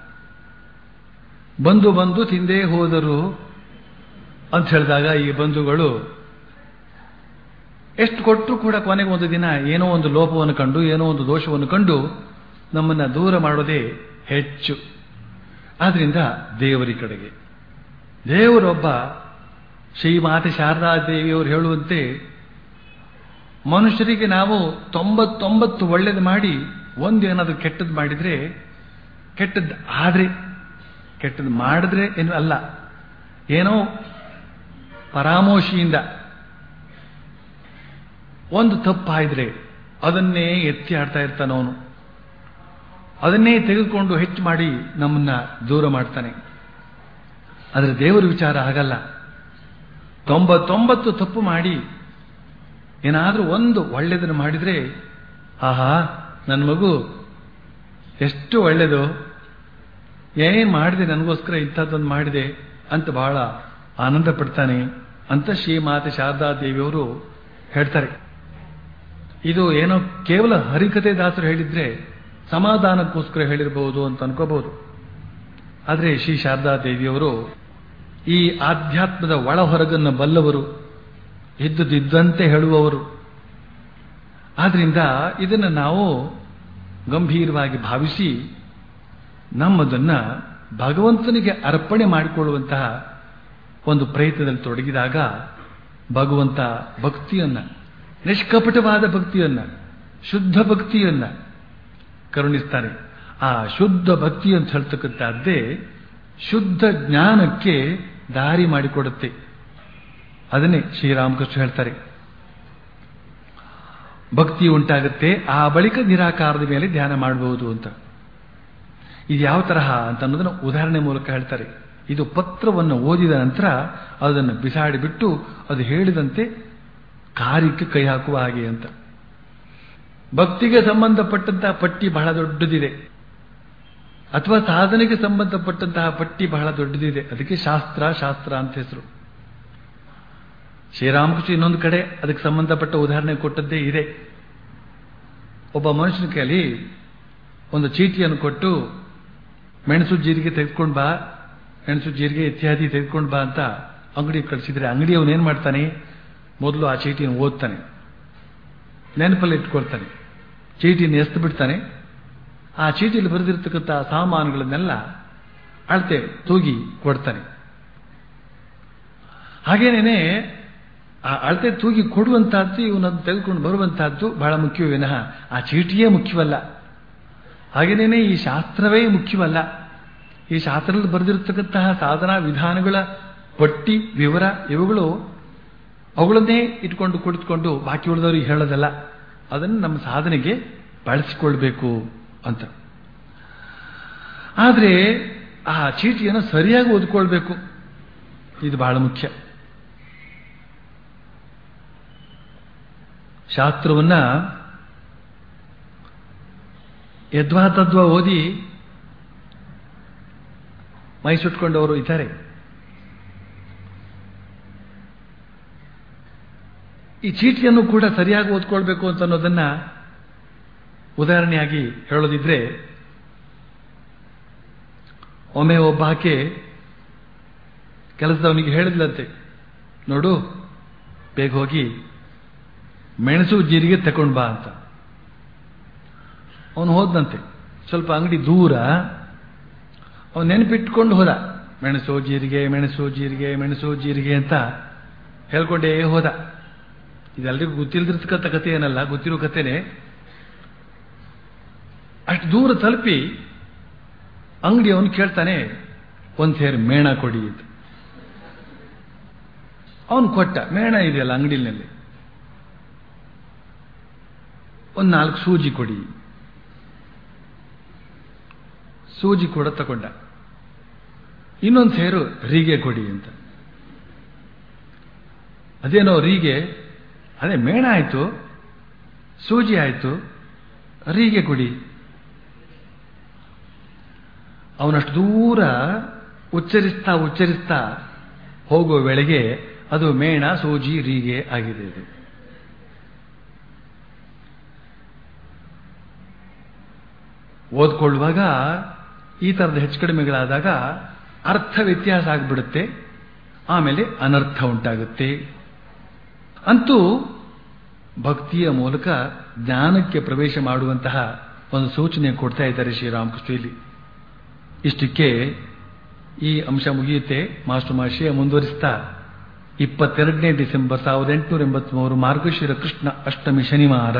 ಬಂದು ಬಂದು ತಿಂದೇ ಹೋದರು ಅಂತ ಹೇಳಿದಾಗ ಈ ಬಂಧುಗಳು ಎಷ್ಟು ಕೊಟ್ಟರು ಕೂಡ ಕೊನೆಗೆ ಒಂದು ದಿನ ಏನೋ ಒಂದು ಲೋಪವನ್ನು ಕಂಡು ಏನೋ ಒಂದು ದೋಷವನ್ನು ಕಂಡು ನಮ್ಮನ್ನ ದೂರ ಮಾಡೋದೇ ಹೆಚ್ಚು ಆದ್ರಿಂದ ದೇವರಿ ಕಡೆಗೆ ದೇವರೊಬ್ಬ ಶ್ರೀಮಾತೆ ಶಾರದಾ ದೇವಿಯವರು ಹೇಳುವಂತೆ ಮನುಷ್ಯರಿಗೆ ನಾವು ತೊಂಬತ್ತೊಂಬತ್ತು ಒಳ್ಳೇದು ಮಾಡಿ ಒಂದು ಏನಾದರೂ ಕೆಟ್ಟದ್ದು ಮಾಡಿದ್ರೆ ಕೆಟ್ಟದ್ದು ಆದ್ರೆ ಕೆಟ್ಟದ್ದು ಮಾಡಿದ್ರೆ ಏನು ಅಲ್ಲ ಏನೋ ಪರಾಮೋಷಿಯಿಂದ ಒಂದು ತಪ್ಪಾಯಿದ್ರೆ ಅದನ್ನೇ ಎತ್ತಿ ಆಡ್ತಾ ಇರ್ತಾನವನು ಅದನ್ನೇ ತೆಗೆದುಕೊಂಡು ಹೆಚ್ಚು ಮಾಡಿ ನಮ್ಮನ್ನ ದೂರ ಮಾಡ್ತಾನೆ ಆದರೆ ದೇವರ ವಿಚಾರ ಆಗಲ್ಲ ತೊಂಬತ್ತೊಂಬತ್ತು ತಪ್ಪು ಮಾಡಿ ಏನಾದರೂ ಒಂದು ಒಳ್ಳೆಯದನ್ನು ಮಾಡಿದ್ರೆ ಆಹಾ ನನ್ನ ಮಗು ಎಷ್ಟು ಒಳ್ಳೆಯದು ಏನ್ ಮಾಡಿದೆ ನನಗೋಸ್ಕರ ಇಂಥದ್ದೊಂದು ಮಾಡಿದೆ ಅಂತ ಬಹಳ ಆನಂದ ಪಡ್ತಾನೆ ಅಂತ ಶ್ರೀಮಾತೆ ಶಾರದಾ ದೇವಿಯವರು ಹೇಳ್ತಾರೆ ಇದು ಏನೋ ಕೇವಲ ಹರಿಕತೆ ದಾಸರು ಹೇಳಿದ್ರೆ ಸಮಾಧಾನಕ್ಕೋಸ್ಕರ ಹೇಳಿರಬಹುದು ಅಂತ ಅನ್ಕೋಬಹುದು ಆದರೆ ಶ್ರೀ ಶಾರದಾ ದೇವಿಯವರು ಈ ಆಧ್ಯಾತ್ಮದ ಒಳ ಹೊರಗನ್ನ ಬಲ್ಲವರು ಇದ್ದುದಿದ್ದಂತೆ ಹೇಳುವವರು ಆದ್ರಿಂದ ಇದನ್ನು ನಾವು ಗಂಭೀರವಾಗಿ ಭಾವಿಸಿ ನಮ್ಮದನ್ನ ಭಗವಂತನಿಗೆ ಅರ್ಪಣೆ ಮಾಡಿಕೊಳ್ಳುವಂತಹ ಒಂದು ಪ್ರಯತ್ನದಲ್ಲಿ ತೊಡಗಿದಾಗ ಭಗವಂತ ಭಕ್ತಿಯನ್ನ ನಿಷ್ಕಪಟವಾದ ಭಕ್ತಿಯನ್ನ ಶುದ್ಧ ಭಕ್ತಿಯನ್ನ ಕರುಣಿಸ್ತಾನೆ ಆ ಶುದ್ಧ ಭಕ್ತಿ ಅಂತ ಹೇಳ್ತಕ್ಕಂಥದ್ದೇ ಶುದ್ಧ ಜ್ಞಾನಕ್ಕೆ ದಾರಿ ಮಾಡಿಕೊಡುತ್ತೆ ಅದನ್ನೇ ಶ್ರೀರಾಮಕೃಷ್ಣ ಹೇಳ್ತಾರೆ ಭಕ್ತಿ ಉಂಟಾಗುತ್ತೆ ಆ ಬಳಿಕ ನಿರಾಕಾರದ ಮೇಲೆ ಧ್ಯಾನ ಮಾಡಬಹುದು ಅಂತ ಇದು ಯಾವ ತರಹ ಅಂತ ಅನ್ನೋದನ್ನ ಉದಾಹರಣೆ ಮೂಲಕ ಹೇಳ್ತಾರೆ ಇದು ಪತ್ರವನ್ನು ಓದಿದ ನಂತರ ಅದನ್ನು ಬಿಸಾಡಿ ಬಿಟ್ಟು ಅದು ಹೇಳಿದಂತೆ ಕಾರ್ಯಕ್ಕೆ ಕೈ ಹಾಕುವ ಹಾಗೆ ಅಂತ ಭಕ್ತಿಗೆ ಸಂಬಂಧಪಟ್ಟಂತಹ ಪಟ್ಟಿ ಬಹಳ ದೊಡ್ಡದಿದೆ ಅಥವಾ ಸಾಧನೆಗೆ ಸಂಬಂಧಪಟ್ಟಂತಹ ಪಟ್ಟಿ ಬಹಳ ದೊಡ್ಡದಿದೆ ಅದಕ್ಕೆ ಶಾಸ್ತ್ರ ಶಾಸ್ತ್ರ ಅಂತ ಹೆಸರು ಶ್ರೀರಾಮಕೃಷ್ಣ ಇನ್ನೊಂದು ಕಡೆ ಅದಕ್ಕೆ ಸಂಬಂಧಪಟ್ಟ ಉದಾಹರಣೆ ಕೊಟ್ಟದ್ದೇ ಇದೆ ಒಬ್ಬ ಮನುಷ್ಯನ ಕೈಯಲ್ಲಿ ಒಂದು ಚೀಟಿಯನ್ನು ಕೊಟ್ಟು ಮೆಣಸು ಜೀರಿಗೆ ತೆಗೆದುಕೊಂಡು ಬಾ ಮೆಣಸು ಜೀರಿಗೆ ಇತ್ಯಾದಿ ತೆಗೆದುಕೊಂಡು ಬಾ ಅಂತ ಅಂಗಡಿ ಕಳಿಸಿದ್ರೆ ಅಂಗಡಿಯವನು ಏನ್ ಮಾಡ್ತಾನೆ ಮೊದಲು ಆ ಚೀಟಿಯನ್ನು ಓದ್ತಾನೆ ನೆನಪಲ್ಲಿ ಇಟ್ಕೊಳ್ತಾನೆ ಚೀಟಿಯನ್ನು ಎಸ್ತು ಬಿಡ್ತಾನೆ ಆ ಚೀಟಿಯಲ್ಲಿ ಬರೆದಿರ್ತಕ್ಕಂಥ ಸಾಮಾನುಗಳನ್ನೆಲ್ಲ ಅಳತೆ ತೂಗಿ ಕೊಡ್ತಾನೆ ಹಾಗೇನೇನೆ ಆ ಅಳತೆ ತೂಗಿ ಕೊಡುವಂತಹದ್ದು ಇವನನ್ನು ತೆಗೆದುಕೊಂಡು ಬರುವಂತಹದ್ದು ಬಹಳ ಮುಖ್ಯವೇ ವಿನಃ ಆ ಚೀಟಿಯೇ ಮುಖ್ಯವಲ್ಲ ಹಾಗೇನೇನೆ ಈ ಶಾಸ್ತ್ರವೇ ಮುಖ್ಯವಲ್ಲ ಈ ಶಾಸ್ತ್ರದಲ್ಲಿ ಬರೆದಿರತಕ್ಕಂತಹ ಸಾಧನಾ ವಿಧಾನಗಳ ಪಟ್ಟಿ ವಿವರ ಇವುಗಳು ಅವುಗಳನ್ನೇ ಇಟ್ಕೊಂಡು ಕುಳಿತುಕೊಂಡು ಬಾಕಿ ಉಳಿದವರಿಗೆ ಹೇಳೋದಲ್ಲ ಅದನ್ನು ನಮ್ಮ ಸಾಧನೆಗೆ ಬಳಸಿಕೊಳ್ಬೇಕು ಅಂತ ಆದರೆ ಆ ಚೀಟಿಯನ್ನು ಸರಿಯಾಗಿ ಓದ್ಕೊಳ್ಬೇಕು ಇದು ಬಹಳ ಮುಖ್ಯ ಶಾಸ್ತ್ರವನ್ನ ಯದ್ವಾ ತದ್ವಾ ಓದಿ ಮೈ ಸುಟ್ಕೊಂಡವರು ಇದ್ದಾರೆ ಈ ಚೀಟಿಯನ್ನು ಕೂಡ ಸರಿಯಾಗಿ ಓದ್ಕೊಳ್ಬೇಕು ಅಂತ ಅನ್ನೋದನ್ನ ಉದಾಹರಣೆಯಾಗಿ ಹೇಳೋದಿದ್ರೆ ಒಮ್ಮೆ ಒಬ್ಬ ಆಕೆ ಕೆಲಸದವನಿಗೆ ಹೇಳಿದ್ಲಂತೆ ನೋಡು ಬೇಗ ಹೋಗಿ ಮೆಣಸು ಜೀರಿಗೆ ತಗೊಂಡ್ ಬಾ ಅಂತ ಅವನು ಹೋದಂತೆ ಸ್ವಲ್ಪ ಅಂಗಡಿ ದೂರ ಅವನು ನೆನಪಿಟ್ಕೊಂಡು ಹೋದ ಮೆಣಸು ಜೀರಿಗೆ ಮೆಣಸು ಜೀರಿಗೆ ಮೆಣಸು ಜೀರಿಗೆ ಅಂತ ಹೇಳ್ಕೊಂಡೇ ಹೋದ ಇದೆಲ್ಲರಿಗೂ ಗೊತ್ತಿಲ್ದಿರ್ತಕ್ಕಂಥ ಕಥೆ ಏನಲ್ಲ ಗೊತ್ತಿರೋ ಕಥೆನೆ ಅಷ್ಟು ದೂರ ತಲುಪಿ ಅಂಗಡಿ ಅವನು ಕೇಳ್ತಾನೆ ಒಂದು ಸೇರು ಮೇಣ ಕೊಡಿ ಅಂತ ಅವನು ಕೊಟ್ಟ ಮೇಣ ಇದೆಯಲ್ಲ ಅಂಗಡಿನಲ್ಲಿ ಒಂದು ನಾಲ್ಕು ಸೂಜಿ ಕೊಡಿ ಸೂಜಿ ಕೂಡ ತಗೊಂಡ ಇನ್ನೊಂದು ಸೇರು ರೀಗೆ ಕೊಡಿ ಅಂತ ಅದೇನೋ ರೀಗೆ ಅದೇ ಮೇಣ ಆಯ್ತು ಸೂಜಿ ಆಯ್ತು ರೀಗೆ ಕೊಡಿ ಅವನಷ್ಟು ದೂರ ಉಚ್ಚರಿಸ್ತಾ ಉಚ್ಚರಿಸ್ತಾ ಹೋಗುವ ವೇಳೆಗೆ ಅದು ಮೇಣ ಸೂಜಿ ರೀಗೆ ಆಗಿದೆ ಇದು ಓದ್ಕೊಳ್ಳುವಾಗ ಈ ತರದ ಹೆಚ್ಚು ಕಡಿಮೆಗಳಾದಾಗ ಅರ್ಥ ವ್ಯತ್ಯಾಸ ಆಗಿಬಿಡುತ್ತೆ ಆಮೇಲೆ ಅನರ್ಥ ಉಂಟಾಗುತ್ತೆ ಅಂತೂ ಭಕ್ತಿಯ ಮೂಲಕ ಜ್ಞಾನಕ್ಕೆ ಪ್ರವೇಶ ಮಾಡುವಂತಹ ಒಂದು ಸೂಚನೆ ಕೊಡ್ತಾ ಇದ್ದಾರೆ ಶ್ರೀರಾಮಕೃಷ್ಣ ಇಲ್ಲಿ ಇಷ್ಟಕ್ಕೆ ಈ ಅಂಶ ಮುಗಿಯುತ್ತೆ ಮಾಸ್ಟರ್ ಮಾಷಿಯ ಮುಂದುವರಿಸ್ತಾ ಇಪ್ಪತ್ತೆರಡನೇ ಡಿಸೆಂಬರ್ ಸಾವಿರದ ಎಂಟುನೂರ ಎಂಬತ್ಮೂರು ಮಾರ್ಗಶಿರ ಕೃಷ್ಣ ಅಷ್ಟಮಿ ಶನಿವಾರ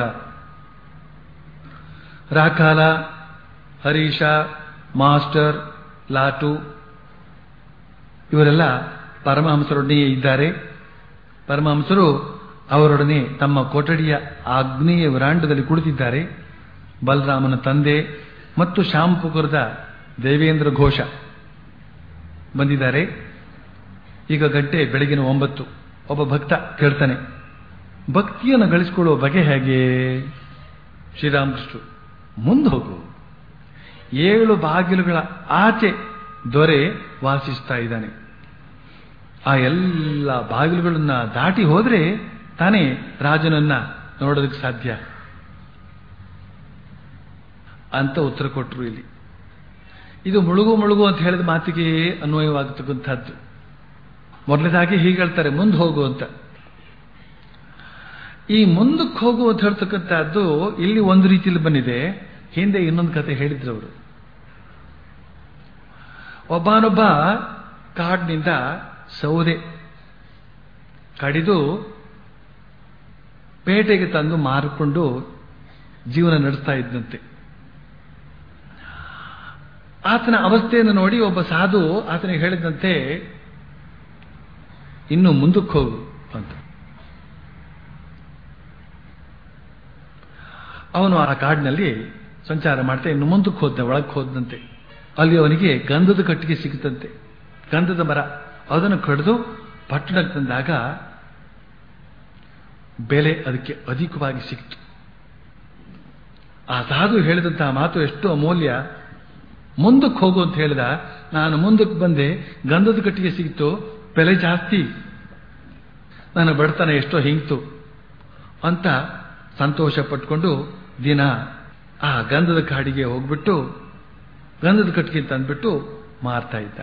ರಾಕಾಲ ಹರೀಶ ಮಾಸ್ಟರ್ ಲಾಟು ಇವರೆಲ್ಲ ಪರಮಹಂಸರೊಡನೆಯೇ ಇದ್ದಾರೆ ಪರಮಹಂಸರು ಅವರೊಡನೆ ತಮ್ಮ ಕೊಠಡಿಯ ಆಗ್ನೇಯ ವಿರಾಂಡದಲ್ಲಿ ಕುಳಿತಿದ್ದಾರೆ ಬಲರಾಮನ ತಂದೆ ಮತ್ತು ಶಾಂಪುಕುರದ ದೇವೇಂದ್ರ ಘೋಷ ಬಂದಿದ್ದಾರೆ ಈಗ ಗಂಟೆ ಬೆಳಗಿನ ಒಂಬತ್ತು ಒಬ್ಬ ಭಕ್ತ ಕೇಳ್ತಾನೆ ಭಕ್ತಿಯನ್ನು ಗಳಿಸಿಕೊಳ್ಳುವ ಬಗೆ ಹೇಗೆ ಶ್ರೀರಾಮಕೃಷ್ಣ ಮುಂದೆ ಹೋಗು ಏಳು ಬಾಗಿಲುಗಳ ಆಚೆ ದೊರೆ ವಾಸಿಸ್ತಾ ಇದ್ದಾನೆ ಆ ಎಲ್ಲ ಬಾಗಿಲುಗಳನ್ನ ದಾಟಿ ಹೋದ್ರೆ ತಾನೇ ರಾಜನನ್ನ ನೋಡೋದಕ್ಕೆ ಸಾಧ್ಯ ಅಂತ ಉತ್ತರ ಕೊಟ್ಟರು ಇಲ್ಲಿ ಇದು ಮುಳುಗು ಮುಳುಗು ಅಂತ ಹೇಳಿದ ಮಾತಿಗೆ ಅನ್ವಯವಾಗತಕ್ಕಂಥದ್ದು ಮೊದಲನೇದಾಗಿ ಹೀಗೆ ಹೇಳ್ತಾರೆ ಮುಂದೆ ಹೋಗು ಅಂತ ಈ ಮುಂದಕ್ಕೆ ಹೋಗು ಅಂತ ಹೇಳ್ತಕ್ಕಂಥದ್ದು ಇಲ್ಲಿ ಒಂದು ರೀತಿಯಲ್ಲಿ ಬಂದಿದೆ ಹಿಂದೆ ಇನ್ನೊಂದು ಕತೆ ಹೇಳಿದ್ರು ಅವರು ಒಬ್ಬನೊಬ್ಬ ಕಾಡಿನಿಂದ ಸೌದೆ ಕಡಿದು ಪೇಟೆಗೆ ತಂದು ಮಾರಿಕೊಂಡು ಜೀವನ ನಡೆಸ್ತಾ ಇದ್ದಂತೆ ಆತನ ಅವಸ್ಥೆಯನ್ನು ನೋಡಿ ಒಬ್ಬ ಸಾಧು ಆತನಿಗೆ ಹೇಳಿದಂತೆ ಇನ್ನು ಮುಂದಕ್ಕೆ ಹೋಗು ಅಂತ ಅವನು ಆ ಕಾಡಿನಲ್ಲಿ ಸಂಚಾರ ಮಾಡ್ತಾ ಇನ್ನು ಮುಂದಕ್ಕೆ ಹೋದ ಒಳಕ್ಕೆ ಹೋದಂತೆ ಅಲ್ಲಿ ಅವನಿಗೆ ಗಂಧದ ಕಟ್ಟಿಗೆ ಸಿಗುತ್ತಂತೆ ಗಂಧದ ಮರ ಅದನ್ನು ಕಡಿದು ಪಟ್ಟಣಕ್ಕೆ ತಂದಾಗ ಬೆಲೆ ಅದಕ್ಕೆ ಅಧಿಕವಾಗಿ ಸಿಕ್ತು ಆ ಸಾಧು ಹೇಳಿದಂತಹ ಮಾತು ಎಷ್ಟು ಅಮೂಲ್ಯ ಮುಂದಕ್ಕೆ ಹೋಗು ಅಂತ ಹೇಳಿದ ನಾನು ಮುಂದಕ್ಕೆ ಬಂದೆ ಗಂಧದ ಕಟ್ಟಿಗೆ ಸಿಕ್ತು ಬೆಲೆ ಜಾಸ್ತಿ ನನ್ನ ಬಡತನ ಎಷ್ಟೋ ಹಿಂಗ್ತು ಅಂತ ಸಂತೋಷ ಪಟ್ಕೊಂಡು ದಿನ ಆ ಗಂಧದ ಕಾಡಿಗೆ ಹೋಗ್ಬಿಟ್ಟು ಗಂಧದ ಕಟ್ಟಿಗೆ ತಂದ್ಬಿಟ್ಟು ಮಾರ್ತಾ ಇದ್ದ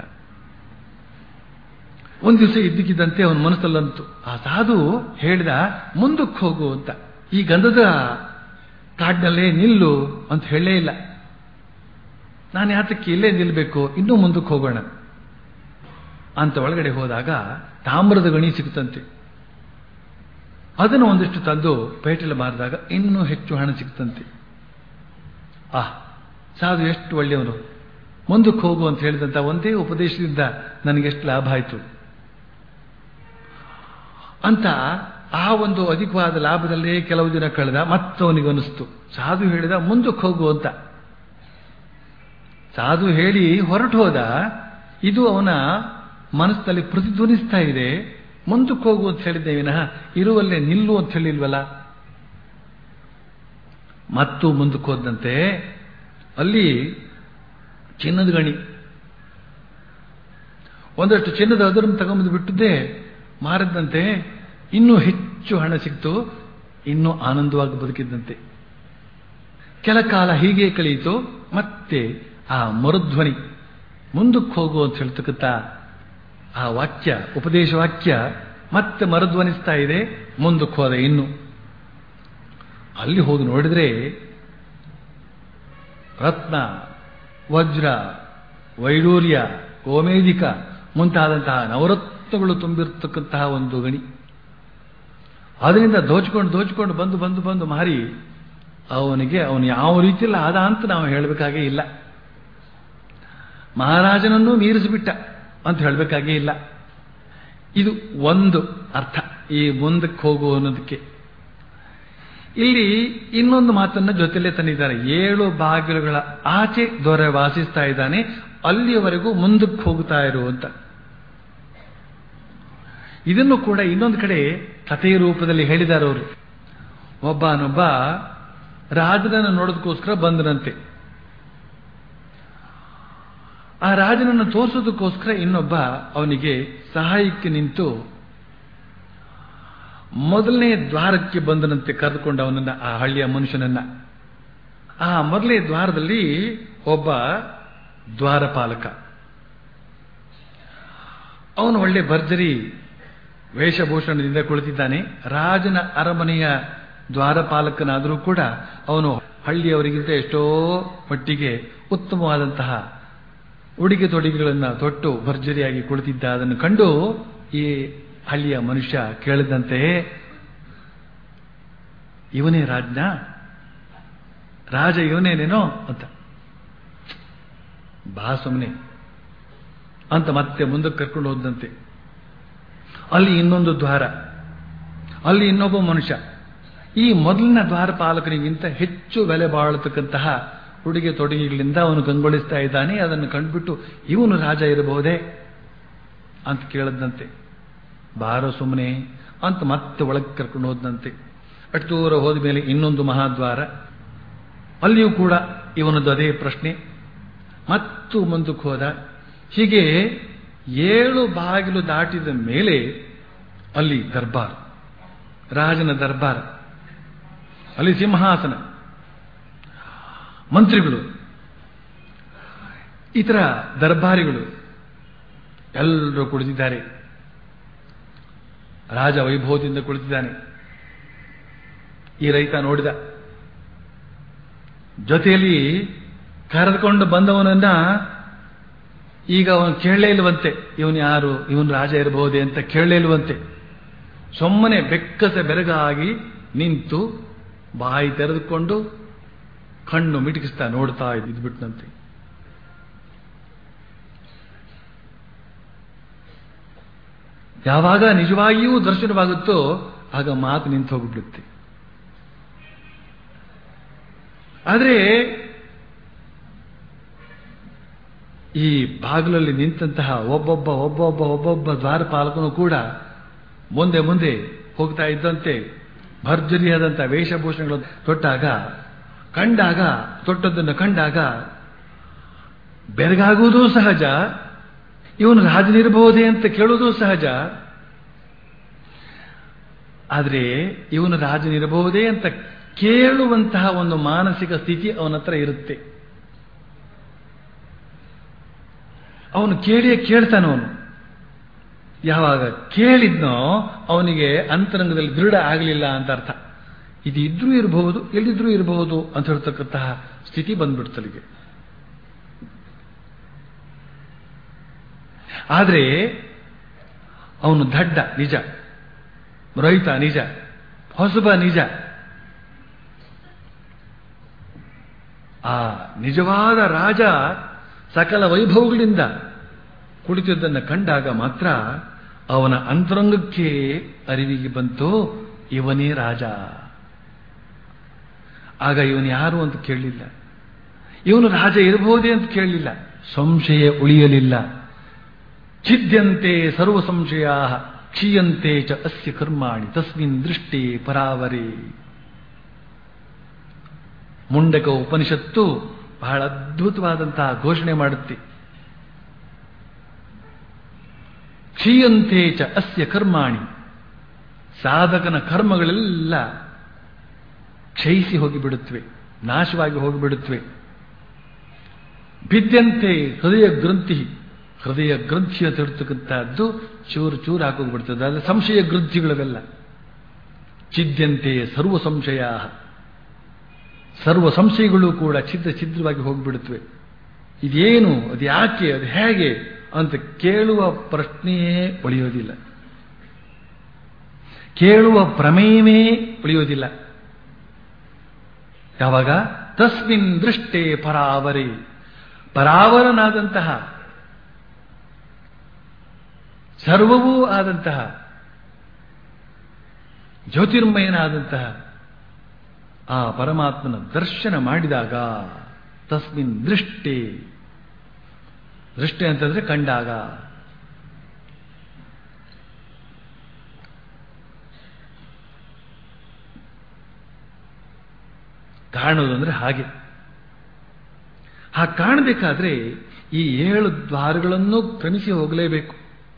ಒಂದು ದಿವಸ ಇದ್ದಕ್ಕಿದ್ದಂತೆ ಅವನ ಮನಸ್ಸಲ್ಲಂತು ಆ ಸಾಧು ಹೇಳಿದ ಮುಂದಕ್ಕೆ ಹೋಗು ಅಂತ ಈ ಗಂಧದ ಕಾಡಿನಲ್ಲೇ ನಿಲ್ಲು ಅಂತ ಹೇಳಲೇ ಇಲ್ಲ ನಾನು ಯಾತಕ್ಕೆ ಇಲ್ಲೇ ನಿಲ್ಬೇಕು ಇನ್ನೂ ಮುಂದಕ್ಕೆ ಹೋಗೋಣ ಅಂತ ಒಳಗಡೆ ಹೋದಾಗ ತಾಮ್ರದ ಗಣಿ ಸಿಗುತ್ತಂತೆ ಅದನ್ನು ಒಂದಿಷ್ಟು ತಂದು ಪೇಟೆಯಲ್ಲಿ ಮಾರಿದಾಗ ಇನ್ನೂ ಹೆಚ್ಚು ಹಣ ಸಿಗ್ತಂತೆ ಆ ಸಾಧು ಎಷ್ಟು ಒಳ್ಳೆಯವನು ಮುಂದಕ್ಕೆ ಹೋಗು ಅಂತ ಹೇಳಿದಂತ ಒಂದೇ ಉಪದೇಶದಿಂದ ನನಗೆಷ್ಟು ಲಾಭ ಆಯಿತು ಅಂತ ಆ ಒಂದು ಅಧಿಕವಾದ ಲಾಭದಲ್ಲೇ ಕೆಲವು ದಿನ ಕಳೆದ ಮತ್ತವನಿಗೆ ಅನಿಸ್ತು ಸಾಧು ಹೇಳಿದ ಮುಂದಕ್ಕೆ ಹೋಗು ಅಂತ ಸಾಧು ಹೇಳಿ ಹೊರಟು ಹೋದ ಇದು ಅವನ ಮನಸ್ಸಿನಲ್ಲಿ ಪ್ರತಿಧ್ವನಿಸ್ತಾ ಇದೆ ಮುಂದಕ್ಕೆ ಹೋಗು ಅಂತ ಹೇಳಿದ್ದೆ ವಿನಃ ಇರುವಲ್ಲೇ ನಿಲ್ಲು ಅಂತ ಹೇಳಿಲ್ವಲ್ಲ ಮತ್ತು ಮುಂದಕ್ಕೆ ಹೋದಂತೆ ಅಲ್ಲಿ ಚಿನ್ನದ ಗಣಿ ಒಂದಷ್ಟು ಚಿನ್ನದ ಅದರನ್ನು ತಗೊಂಬಂದು ಬಿಟ್ಟಿದ್ದೆ ಮಾರಿದಂತೆ ಇನ್ನೂ ಹೆಚ್ಚು ಹಣ ಸಿಕ್ತು ಇನ್ನೂ ಆನಂದವಾಗಿ ಬದುಕಿದ್ದಂತೆ ಕೆಲ ಕಾಲ ಹೀಗೆ ಕಳೆಯಿತು ಮತ್ತೆ ಆ ಮರುಧ್ವನಿ ಮುಂದಕ್ಕೆ ಹೋಗು ಅಂತ ಹೇಳ್ತಕ್ಕಂಥ ಆ ವಾಕ್ಯ ಉಪದೇಶ ವಾಕ್ಯ ಮತ್ತೆ ಮರುಧ್ವನಿಸ್ತಾ ಇದೆ ಮುಂದಕ್ಕೆ ಹೋದ ಇನ್ನು ಅಲ್ಲಿ ಹೋಗಿ ನೋಡಿದ್ರೆ ರತ್ನ ವಜ್ರ ವೈಡೂರ್ಯ ಗೋಮೇಧಿಕ ಮುಂತಾದಂತಹ ನವರತ್ನಗಳು ತುಂಬಿರ್ತಕ್ಕಂತಹ ಒಂದು ಗಣಿ ಅದರಿಂದ ದೋಚ್ಕೊಂಡು ದೋಚ್ಕೊಂಡು ಬಂದು ಬಂದು ಬಂದು ಮಾರಿ ಅವನಿಗೆ ಅವನು ಯಾವ ರೀತಿಯಲ್ಲಿ ಆದ ಅಂತ ನಾವು ಹೇಳಬೇಕಾಗೇ ಇಲ್ಲ ಮಹಾರಾಜನನ್ನು ಮೀರಿಸಿಬಿಟ್ಟ ಅಂತ ಹೇಳಬೇಕಾಗೇ ಇಲ್ಲ ಇದು ಒಂದು ಅರ್ಥ ಈ ಮುಂದಕ್ಕೆ ಹೋಗು ಅನ್ನೋದಕ್ಕೆ ಇಲ್ಲಿ ಇನ್ನೊಂದು ಮಾತನ್ನ ಜೊತೆಲೇ ತಂದಿದ್ದಾರೆ ಏಳು ಬಾಗಿಲುಗಳ ಆಚೆ ದೊರೆ ವಾಸಿಸ್ತಾ ಇದ್ದಾನೆ ಅಲ್ಲಿಯವರೆಗೂ ಮುಂದಕ್ಕೆ ಹೋಗ್ತಾ ಇರು ಅಂತ ಇದನ್ನು ಕೂಡ ಇನ್ನೊಂದು ಕಡೆ ಕಥೆಯ ರೂಪದಲ್ಲಿ ಹೇಳಿದ್ದಾರೆ ಅವರು ಒಬ್ಬನೊಬ್ಬ ರಾಜನನ್ನು ನೋಡೋದಕ್ಕೋಸ್ಕರ ಬಂದನಂತೆ ಆ ರಾಜನನ್ನು ತೋರಿಸೋದಕ್ಕೋಸ್ಕರ ಇನ್ನೊಬ್ಬ ಅವನಿಗೆ ಸಹಾಯಕ್ಕೆ ನಿಂತು ಮೊದಲನೇ ದ್ವಾರಕ್ಕೆ ಬಂದನಂತೆ ಕರೆದುಕೊಂಡು ಅವನನ್ನ ಆ ಹಳ್ಳಿಯ ಮನುಷ್ಯನನ್ನ ಆ ಮೊದಲನೇ ದ್ವಾರದಲ್ಲಿ ಒಬ್ಬ ದ್ವಾರಪಾಲಕ ಅವನು ಒಳ್ಳೆ ಭರ್ಜರಿ ವೇಷಭೂಷಣದಿಂದ ಕುಳಿತಿದ್ದಾನೆ ರಾಜನ ಅರಮನೆಯ ದ್ವಾರಪಾಲಕನಾದರೂ ಕೂಡ ಅವನು ಹಳ್ಳಿಯವರಿಗಿಂತ ಎಷ್ಟೋ ಮಟ್ಟಿಗೆ ಉತ್ತಮವಾದಂತಹ ಉಡುಗೆ ತೊಡುಗೆಗಳನ್ನು ತೊಟ್ಟು ಭರ್ಜರಿಯಾಗಿ ಕುಳಿತಿದ್ದ ಅದನ್ನು ಕಂಡು ಈ ಹಳ್ಳಿಯ ಮನುಷ್ಯ ಕೇಳಿದಂತೆ ಇವನೇ ರಾಜ್ನ ರಾಜ ಇವನೇನೇನೋ ಅಂತ ಬಾ ಸುಮ್ಮನೆ ಅಂತ ಮತ್ತೆ ಮುಂದಕ್ಕೆ ಕರ್ಕೊಂಡು ಹೋದಂತೆ ಅಲ್ಲಿ ಇನ್ನೊಂದು ದ್ವಾರ ಅಲ್ಲಿ ಇನ್ನೊಬ್ಬ ಮನುಷ್ಯ ಈ ಮೊದಲಿನ ದ್ವಾರಪಾಲಕನಿಗಿಂತ ಹೆಚ್ಚು ಬೆಲೆ ಬಾಳತಕ್ಕಂತಹ ಉಡುಗೆ ತೊಡುಗೆಗಳಿಂದ ಅವನು ಕಂಗೊಳಿಸ್ತಾ ಇದ್ದಾನೆ ಅದನ್ನು ಕಂಡುಬಿಟ್ಟು ಇವನು ರಾಜ ಇರಬಹುದೇ ಅಂತ ಕೇಳದಂತೆ ಬಾರೋ ಸುಮ್ಮನೆ ಅಂತ ಮತ್ತೆ ಒಳಗೆ ಕರ್ಕೊಂಡು ಹೋದಂತೆ ಅಷ್ಟು ದೂರ ಹೋದ ಮೇಲೆ ಇನ್ನೊಂದು ಮಹಾದ್ವಾರ ಅಲ್ಲಿಯೂ ಕೂಡ ಇವನದ್ದು ಅದೇ ಪ್ರಶ್ನೆ ಮತ್ತು ಮುಂದಕ್ಕೆ ಹೋದ ಹೀಗೆ ಏಳು ಬಾಗಿಲು ದಾಟಿದ ಮೇಲೆ ಅಲ್ಲಿ ದರ್ಬಾರ್ ರಾಜನ ದರ್ಬಾರ್ ಅಲ್ಲಿ ಸಿಂಹಾಸನ ಮಂತ್ರಿಗಳು ಇತರ ದರ್ಬಾರಿಗಳು ಎಲ್ಲರೂ ಕುಳಿತಿದ್ದಾರೆ ರಾಜ ವೈಭವದಿಂದ ಕುಳಿತಿದ್ದಾನೆ ಈ ರೈತ ನೋಡಿದ ಜೊತೆಯಲ್ಲಿ ಕರೆದುಕೊಂಡು ಬಂದವನನ್ನ ಈಗ ಅವನು ಕೇಳಲೇ ಇಲ್ವಂತೆ ಇವನು ಯಾರು ಇವನು ರಾಜ ಇರಬಹುದೇ ಅಂತ ಕೇಳಲೇ ಇಲ್ವಂತೆ ಸುಮ್ಮನೆ ಬೆಕ್ಕಸ ಬೆರಗಾಗಿ ನಿಂತು ಬಾಯಿ ತೆರೆದುಕೊಂಡು ಕಣ್ಣು ಮಿಟುಕಿಸ್ತಾ ನೋಡ್ತಾ ಇದ್ಬಿಟ್ನಂತೆ ಯಾವಾಗ ನಿಜವಾಗಿಯೂ ದರ್ಶನವಾಗುತ್ತೋ ಆಗ ಮಾತು ನಿಂತು ಹೋಗ್ಬಿಡುತ್ತೆ ಆದರೆ ಈ ಬಾಗಿಲಲ್ಲಿ ನಿಂತಹ ಒಬ್ಬೊಬ್ಬ ಒಬ್ಬೊಬ್ಬ ಒಬ್ಬೊಬ್ಬ ದ್ವಾರಪಾಲಕನು ಕೂಡ ಮುಂದೆ ಮುಂದೆ ಹೋಗ್ತಾ ಇದ್ದಂತೆ ಭರ್ಜರಿಯಾದಂತಹ ವೇಷಭೂಷಣಗಳು ತೊಟ್ಟಾಗ ಕಂಡಾಗ ತೊಟ್ಟದ್ದನ್ನು ಕಂಡಾಗ ಬೆರಗಾಗುವುದೂ ಸಹಜ ಇವನು ರಾಜನಿರಬಹುದೇ ಅಂತ ಕೇಳುವುದೂ ಸಹಜ ಆದರೆ ಇವನು ರಾಜನಿರಬಹುದೇ ಅಂತ ಕೇಳುವಂತಹ ಒಂದು ಮಾನಸಿಕ ಸ್ಥಿತಿ ಅವನ ಹತ್ರ ಇರುತ್ತೆ ಅವನು ಕೇಳಿಯೇ ಕೇಳ್ತಾನವನು ಯಾವಾಗ ಕೇಳಿದ್ನೋ ಅವನಿಗೆ ಅಂತರಂಗದಲ್ಲಿ ದೃಢ ಆಗಲಿಲ್ಲ ಅಂತ ಅರ್ಥ ಇದು ಇದ್ರೂ ಇರಬಹುದು ಎಲ್ಲಿದ್ರೂ ಇರಬಹುದು ಅಂತ ಹೇಳ್ತಕ್ಕಂತಹ ಸ್ಥಿತಿ ಬಂದ್ಬಿಡ್ತಲಿಗೆ ಆದರೆ ಅವನು ದಡ್ಡ ನಿಜ ರೈತ ನಿಜ ಹೊಸಬ ನಿಜ ಆ ನಿಜವಾದ ರಾಜ ಸಕಲ ವೈಭವಗಳಿಂದ ಕುಳಿತಿದ್ದನ್ನು ಕಂಡಾಗ ಮಾತ್ರ ಅವನ ಅಂತರಂಗಕ್ಕೆ ಅರಿವಿಗೆ ಬಂತು ಇವನೇ ರಾಜ ಆಗ ಇವನು ಯಾರು ಅಂತ ಕೇಳಲಿಲ್ಲ ಇವನು ರಾಜ ಇರಬಹುದೇ ಅಂತ ಕೇಳಲಿಲ್ಲ ಸಂಶಯ ಉಳಿಯಲಿಲ್ಲ ಛಿದ್ಯಂತೆ ಸರ್ವ ಸಂಶಯ ಕ್ಷೀಯಂತೆ ಚ ಅಸ್ಯ ಕರ್ಮಾಣಿ ತಸ್ಮಿನ್ ದೃಷ್ಟಿ ಪರಾವರೇ ಮುಂಡಕ ಉಪನಿಷತ್ತು ಬಹಳ ಅದ್ಭುತವಾದಂತಹ ಘೋಷಣೆ ಮಾಡುತ್ತೆ ಕ್ಷೀಯಂತೆ ಚ ಅಸ್ಯ ಕರ್ಮಾಣಿ ಸಾಧಕನ ಕರ್ಮಗಳೆಲ್ಲ ಕ್ಷಯಿಸಿ ಹೋಗಿಬಿಡುತ್ತವೆ ನಾಶವಾಗಿ ಹೋಗಿಬಿಡುತ್ತವೆ ಭಿದ್ಯಂತೆ ಹೃದಯ ಗ್ರಂಥಿ ಹೃದಯ ಗ್ರಂಥಿ ಅಂತ ಹೇಳ್ತಕ್ಕಂಥದ್ದು ಚೂರು ಚೂರು ಹಾಕೋಗ್ಬಿಡ್ತದೆ ಅದು ಸಂಶಯ ಗ್ರಂಥಿಗಳವೆಲ್ಲ ಚಿದ್ಯಂತೆ ಸರ್ವ ಸಂಶಯ ಸರ್ವ ಸಂಶಯಗಳು ಕೂಡ ಛಿದ್ರ ಛಿದ್ರವಾಗಿ ಹೋಗಿಬಿಡುತ್ತವೆ ಇದೇನು ಅದು ಯಾಕೆ ಅದು ಹೇಗೆ ಅಂತ ಕೇಳುವ ಪ್ರಶ್ನೆಯೇ ಉಳಿಯೋದಿಲ್ಲ ಕೇಳುವ ಪ್ರಮೇಯವೇ ಉಳಿಯೋದಿಲ್ಲ ಯಾವಾಗ ತಸ್ಮಿನ್ ದೃಷ್ಟೇ ಪರಾವರೇ ಪರಾವರನಾದಂತಹ ಸರ್ವವೂ ಆದಂತಹ ಜ್ಯೋತಿರ್ಮಯನಾದಂತಹ ಆ ಪರಮಾತ್ಮನ ದರ್ಶನ ಮಾಡಿದಾಗ ತಸ್ಮಿನ್ ದೃಷ್ಟಿ ದೃಷ್ಟಿ ಅಂತಂದ್ರೆ ಕಂಡಾಗ ಕಾಣೋದು ಅಂದ್ರೆ ಹಾಗೆ ಆ ಕಾಣಬೇಕಾದ್ರೆ ಈ ಏಳು ದ್ವಾರಗಳನ್ನು ಕ್ರಮಿಸಿ ಹೋಗಲೇಬೇಕು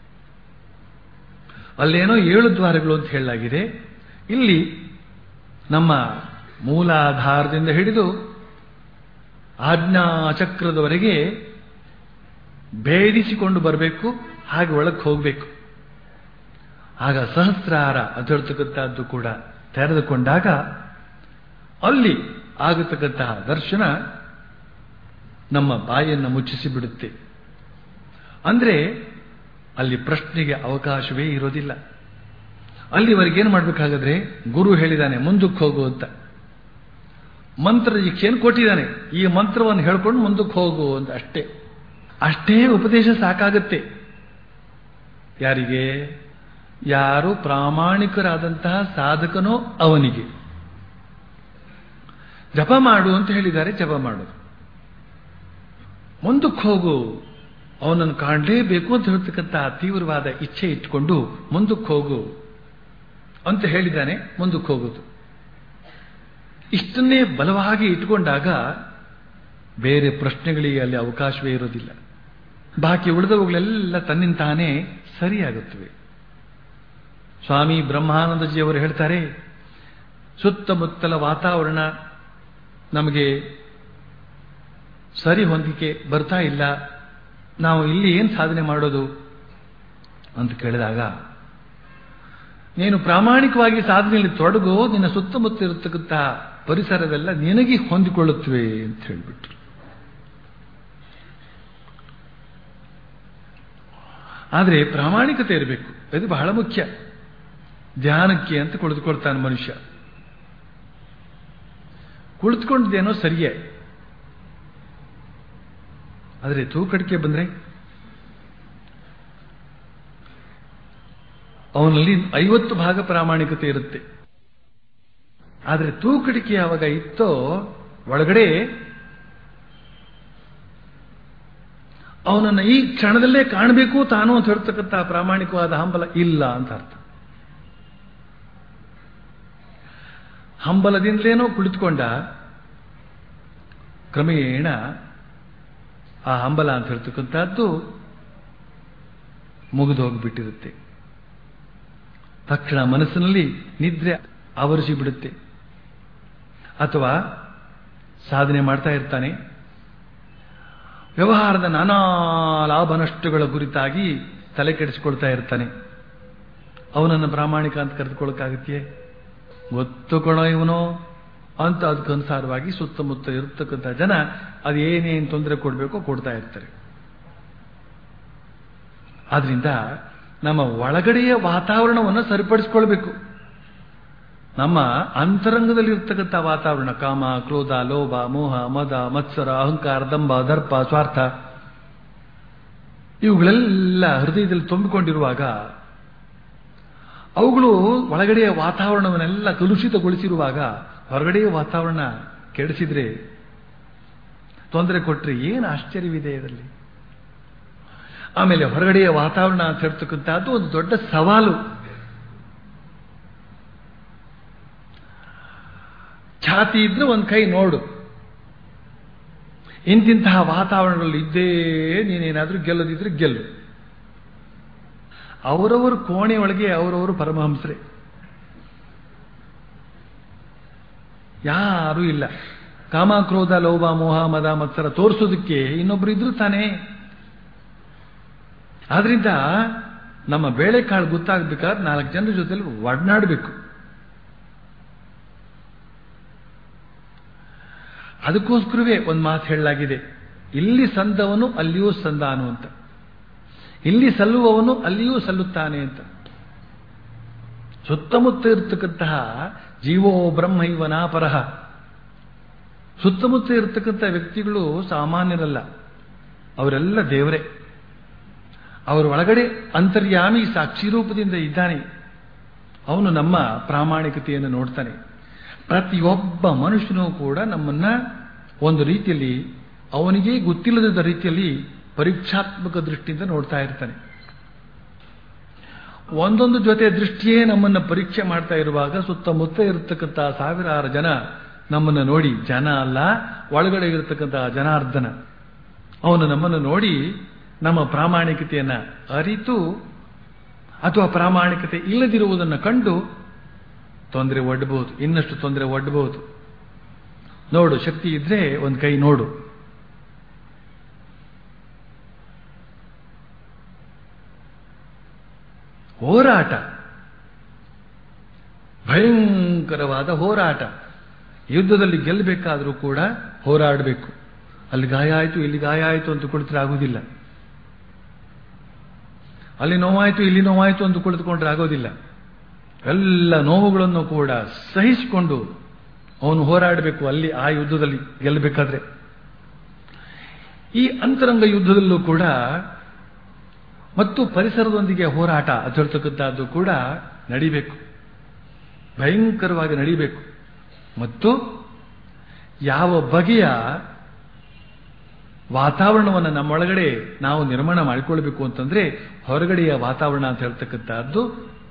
ಅಲ್ಲೇನೋ ಏಳು ದ್ವಾರಗಳು ಅಂತ ಹೇಳಲಾಗಿದೆ ಇಲ್ಲಿ ನಮ್ಮ ಮೂಲಾಧಾರದಿಂದ ಹಿಡಿದು ಆಜ್ಞಾಚಕ್ರದವರೆಗೆ ಭೇದಿಸಿಕೊಂಡು ಬರಬೇಕು ಹಾಗೆ ಒಳಕ್ಕೆ ಹೋಗಬೇಕು ಆಗ ಸಹಸ್ರಾರ ಅಂತ ಹೇಳ್ತಕ್ಕಂಥದ್ದು ಕೂಡ ತೆರೆದುಕೊಂಡಾಗ ಅಲ್ಲಿ ಆಗತಕ್ಕಂತಹ ದರ್ಶನ ನಮ್ಮ ಬಾಯನ್ನು ಮುಚ್ಚಿಸಿ ಬಿಡುತ್ತೆ ಅಂದ್ರೆ ಅಲ್ಲಿ ಪ್ರಶ್ನೆಗೆ ಅವಕಾಶವೇ ಇರೋದಿಲ್ಲ ಅಲ್ಲಿವರೆಗೆ ಏನು ಮಾಡ್ಬೇಕಾಗಾದ್ರೆ ಗುರು ಹೇಳಿದಾನೆ ಮುಂದಕ್ಕೆ ಹೋಗು ಅಂತ ಮಂತ್ರ ದೀಕ್ಷೆಯನ್ನು ಕೊಟ್ಟಿದ್ದಾನೆ ಈ ಮಂತ್ರವನ್ನು ಹೇಳ್ಕೊಂಡು ಮುಂದಕ್ಕೆ ಹೋಗು ಅಂತ ಅಷ್ಟೇ ಅಷ್ಟೇ ಉಪದೇಶ ಸಾಕಾಗತ್ತೆ ಯಾರಿಗೆ ಯಾರು ಪ್ರಾಮಾಣಿಕರಾದಂತಹ ಸಾಧಕನೋ ಅವನಿಗೆ ಜಪ ಮಾಡು ಅಂತ ಹೇಳಿದ್ದಾರೆ ಜಪ ಮಾಡು ಮುಂದಕ್ಕೆ ಹೋಗು ಅವನನ್ನು ಕಾಣಲೇಬೇಕು ಅಂತ ಹೇಳ್ತಕ್ಕಂಥ ತೀವ್ರವಾದ ಇಚ್ಛೆ ಇಟ್ಕೊಂಡು ಮುಂದಕ್ಕೆ ಹೋಗು ಅಂತ ಹೇಳಿದ್ದಾನೆ ಮುಂದಕ್ಕೆ ಹೋಗುದು ಇಷ್ಟನ್ನೇ ಬಲವಾಗಿ ಇಟ್ಕೊಂಡಾಗ ಬೇರೆ ಪ್ರಶ್ನೆಗಳಿಗೆ ಅಲ್ಲಿ ಅವಕಾಶವೇ ಇರೋದಿಲ್ಲ ಬಾಕಿ ಉಳಿದವುಗಳೆಲ್ಲ ತನ್ನಿಂತಾನೇ ಸರಿಯಾಗುತ್ತವೆ ಸ್ವಾಮಿ ಬ್ರಹ್ಮಾನಂದಜಿಯವರು ಹೇಳ್ತಾರೆ ಸುತ್ತಮುತ್ತಲ ವಾತಾವರಣ ನಮಗೆ ಸರಿ ಹೊಂದಿಕೆ ಬರ್ತಾ ಇಲ್ಲ ನಾವು ಇಲ್ಲಿ ಏನು ಸಾಧನೆ ಮಾಡೋದು ಅಂತ ಕೇಳಿದಾಗ ನೀನು ಪ್ರಾಮಾಣಿಕವಾಗಿ ಸಾಧನೆಯಲ್ಲಿ ತೊಡಗು ನಿನ್ನ ಸುತ್ತಮುತ್ತ ಇರತಕ್ಕಂಥ ಪರಿಸರವೆಲ್ಲ ನಿನಗೆ ಹೊಂದಿಕೊಳ್ಳುತ್ತವೆ ಅಂತ ಹೇಳಿಬಿಟ್ರು ಆದರೆ ಪ್ರಾಮಾಣಿಕತೆ ಇರಬೇಕು ಇದು ಬಹಳ ಮುಖ್ಯ ಧ್ಯಾನಕ್ಕೆ ಅಂತ ಕುಳಿತುಕೊಳ್ತಾನೆ ಮನುಷ್ಯ ಕುಳಿತುಕೊಂಡದೇನೋ ಸರಿಯೇ ಆದರೆ ತೂಕಡಿಕೆ ಬಂದ್ರೆ ಅವನಲ್ಲಿ ಐವತ್ತು ಭಾಗ ಪ್ರಾಮಾಣಿಕತೆ ಇರುತ್ತೆ ಆದರೆ ತೂಕಡಿಕೆ ಯಾವಾಗ ಇತ್ತೋ ಒಳಗಡೆ ಅವನನ್ನು ಈ ಕ್ಷಣದಲ್ಲೇ ಕಾಣಬೇಕು ತಾನು ಅಂತ ಹೇಳ್ತಕ್ಕಂಥ ಪ್ರಾಮಾಣಿಕವಾದ ಹಂಬಲ ಇಲ್ಲ ಅಂತ ಅರ್ಥ ಹಂಬಲದಿಂದಲೇನೋ ಕುಳಿತುಕೊಂಡ ಕ್ರಮೇಣ ಆ ಹಂಬಲ ಅಂತ ಹೇಳ್ತಕ್ಕಂಥದ್ದು ಮುಗಿದು ಹೋಗಿಬಿಟ್ಟಿರುತ್ತೆ ತಕ್ಷಣ ಮನಸ್ಸಿನಲ್ಲಿ ನಿದ್ರೆ ಆವರಿಸಿ ಬಿಡುತ್ತೆ ಅಥವಾ ಸಾಧನೆ ಮಾಡ್ತಾ ಇರ್ತಾನೆ ವ್ಯವಹಾರದ ನಾನಾ ಲಾಭ ನಷ್ಟಗಳ ಕುರಿತಾಗಿ ತಲೆ ಕೆಡಿಸಿಕೊಳ್ತಾ ಇರ್ತಾನೆ ಅವನನ್ನು ಪ್ರಾಮಾಣಿಕ ಅಂತ ಕರೆದುಕೊಳ್ಳಕ್ಕಾಗತ್ಯೆ ಗೊತ್ತು ಕೊಡೋ ಇವನು ಅಂತ ಅದಕ್ಕನುಸಾರವಾಗಿ ಸುತ್ತಮುತ್ತ ಇರತಕ್ಕಂಥ ಜನ ಅದೇನೇನು ತೊಂದರೆ ಕೊಡಬೇಕೋ ಕೊಡ್ತಾ ಇರ್ತಾರೆ ಆದ್ರಿಂದ ನಮ್ಮ ಒಳಗಡೆಯ ವಾತಾವರಣವನ್ನು ಸರಿಪಡಿಸ್ಕೊಳ್ಬೇಕು ನಮ್ಮ ಅಂತರಂಗದಲ್ಲಿ ಇರ್ತಕ್ಕಂಥ ವಾತಾವರಣ ಕಾಮ ಕ್ರೋಧ ಲೋಭ ಮೋಹ ಮದ ಮತ್ಸರ ಅಹಂಕಾರ ದಂಭ ದರ್ಪ ಸ್ವಾರ್ಥ ಇವುಗಳೆಲ್ಲ ಹೃದಯದಲ್ಲಿ ತುಂಬಿಕೊಂಡಿರುವಾಗ ಅವುಗಳು ಒಳಗಡೆಯ ವಾತಾವರಣವನ್ನೆಲ್ಲ ಕಲುಷಿತಗೊಳಿಸಿರುವಾಗ ಹೊರಗಡೆಯ ವಾತಾವರಣ ಕೆಡಿಸಿದ್ರೆ ತೊಂದರೆ ಕೊಟ್ಟರೆ ಏನು ಆಶ್ಚರ್ಯವಿದೆ ಇದರಲ್ಲಿ ಆಮೇಲೆ ಹೊರಗಡೆಯ ವಾತಾವರಣ ಅಂತ ಹೇಳ್ತಕ್ಕಂಥದ್ದು ಒಂದು ದೊಡ್ಡ ಸವಾಲು ಛಾತಿ ಇದ್ರೆ ಒಂದು ಕೈ ನೋಡು ಇಂತಿಂತಹ ವಾತಾವರಣಗಳಲ್ಲಿ ಇದ್ದೇ ನೀನೇನಾದ್ರೂ ಗೆಲ್ಲದಿದ್ರೆ ಗೆಲ್ಲು ಅವರವರು ಕೋಣೆ ಒಳಗೆ ಅವರವರು ಪರಮಹಂಸರೇ ಯಾರೂ ಇಲ್ಲ ಕಾಮ ಕ್ರೋಧ ಲೋಭ ಮೋಹ ಮದ ಮತ್ಸರ ತೋರಿಸೋದಕ್ಕೆ ಇನ್ನೊಬ್ರು ಇದ್ರು ತಾನೇ ಆದ್ರಿಂದ ನಮ್ಮ ಬೇಳೆಕಾಳು ಗೊತ್ತಾಗ್ಬೇಕಾದ್ರೆ ನಾಲ್ಕು ಜನರ ಜೊತೆಲಿ ಒಡನಾಡಬೇಕು ಅದಕ್ಕೋಸ್ಕರವೇ ಒಂದು ಮಾತು ಹೇಳಲಾಗಿದೆ ಇಲ್ಲಿ ಸಂದವನು ಅಲ್ಲಿಯೂ ಸಂದಾನು ಅಂತ ಇಲ್ಲಿ ಸಲ್ಲುವವನು ಅಲ್ಲಿಯೂ ಸಲ್ಲುತ್ತಾನೆ ಅಂತ ಸುತ್ತಮುತ್ತ ಇರತಕ್ಕಂತಹ ಜೀವೋ ಬ್ರಹ್ಮೈವ ನಾಪರಹ ಸುತ್ತಮುತ್ತ ಇರತಕ್ಕಂಥ ವ್ಯಕ್ತಿಗಳು ಸಾಮಾನ್ಯರಲ್ಲ ಅವರೆಲ್ಲ ದೇವರೇ ಅವರ ಒಳಗಡೆ ಅಂತರ್ಯಾಮಿ ಸಾಕ್ಷಿ ರೂಪದಿಂದ ಇದ್ದಾನೆ ಅವನು ನಮ್ಮ ಪ್ರಾಮಾಣಿಕತೆಯನ್ನು ನೋಡ್ತಾನೆ ಪ್ರತಿಯೊಬ್ಬ ಮನುಷ್ಯನೂ ಕೂಡ ನಮ್ಮನ್ನ ಒಂದು ರೀತಿಯಲ್ಲಿ ಅವನಿಗೆ ಗೊತ್ತಿಲ್ಲದ ರೀತಿಯಲ್ಲಿ ಪರೀಕ್ಷಾತ್ಮಕ ದೃಷ್ಟಿಯಿಂದ ನೋಡ್ತಾ ಇರ್ತಾನೆ ಒಂದೊಂದು ಜೊತೆ ದೃಷ್ಟಿಯೇ ನಮ್ಮನ್ನ ಪರೀಕ್ಷೆ ಮಾಡ್ತಾ ಇರುವಾಗ ಸುತ್ತಮುತ್ತ ಇರತಕ್ಕಂಥ ಸಾವಿರಾರು ಜನ ನಮ್ಮನ್ನ ನೋಡಿ ಜನ ಅಲ್ಲ ಒಳಗಡೆ ಇರತಕ್ಕಂಥ ಜನಾರ್ದನ ಅವನು ನಮ್ಮನ್ನು ನೋಡಿ ನಮ್ಮ ಪ್ರಾಮಾಣಿಕತೆಯನ್ನ ಅರಿತು ಅಥವಾ ಪ್ರಾಮಾಣಿಕತೆ ಇಲ್ಲದಿರುವುದನ್ನು ಕಂಡು ತೊಂದರೆ ಒಡ್ಡಬಹುದು ಇನ್ನಷ್ಟು ತೊಂದರೆ ಒಡ್ಡಬಹುದು ನೋಡು ಶಕ್ತಿ ಇದ್ರೆ ಒಂದು ಕೈ ನೋಡು ಹೋರಾಟ ಭಯಂಕರವಾದ ಹೋರಾಟ ಯುದ್ಧದಲ್ಲಿ ಗೆಲ್ಲಬೇಕಾದರೂ ಕೂಡ ಹೋರಾಡಬೇಕು ಅಲ್ಲಿ ಗಾಯ ಆಯಿತು ಇಲ್ಲಿ ಗಾಯ ಆಯಿತು ಅಂತ ಕುಳಿತರೆ ಆಗುವುದಿಲ್ಲ ಅಲ್ಲಿ ನೋವಾಯಿತು ಇಲ್ಲಿ ನೋವಾಯಿತು ಅಂತ ಕುಳಿತುಕೊಂಡ್ರೆ ಆಗೋದಿಲ್ಲ ಎಲ್ಲ ನೋವುಗಳನ್ನು ಕೂಡ ಸಹಿಸಿಕೊಂಡು ಅವನು ಹೋರಾಡಬೇಕು ಅಲ್ಲಿ ಆ ಯುದ್ಧದಲ್ಲಿ ಗೆಲ್ಲಬೇಕಾದ್ರೆ ಈ ಅಂತರಂಗ ಯುದ್ಧದಲ್ಲೂ ಕೂಡ ಮತ್ತು ಪರಿಸರದೊಂದಿಗೆ ಹೋರಾಟ ಅಂತ ಹೇಳ್ತಕ್ಕಂಥದ್ದು ಕೂಡ ನಡಿಬೇಕು ಭಯಂಕರವಾಗಿ ನಡಿಬೇಕು ಮತ್ತು ಯಾವ ಬಗೆಯ ವಾತಾವರಣವನ್ನು ನಮ್ಮೊಳಗಡೆ ನಾವು ನಿರ್ಮಾಣ ಮಾಡಿಕೊಳ್ಬೇಕು ಅಂತಂದ್ರೆ ಹೊರಗಡೆಯ ವಾತಾವರಣ ಅಂತ ಹೇಳ್ತಕ್ಕಂಥದ್ದು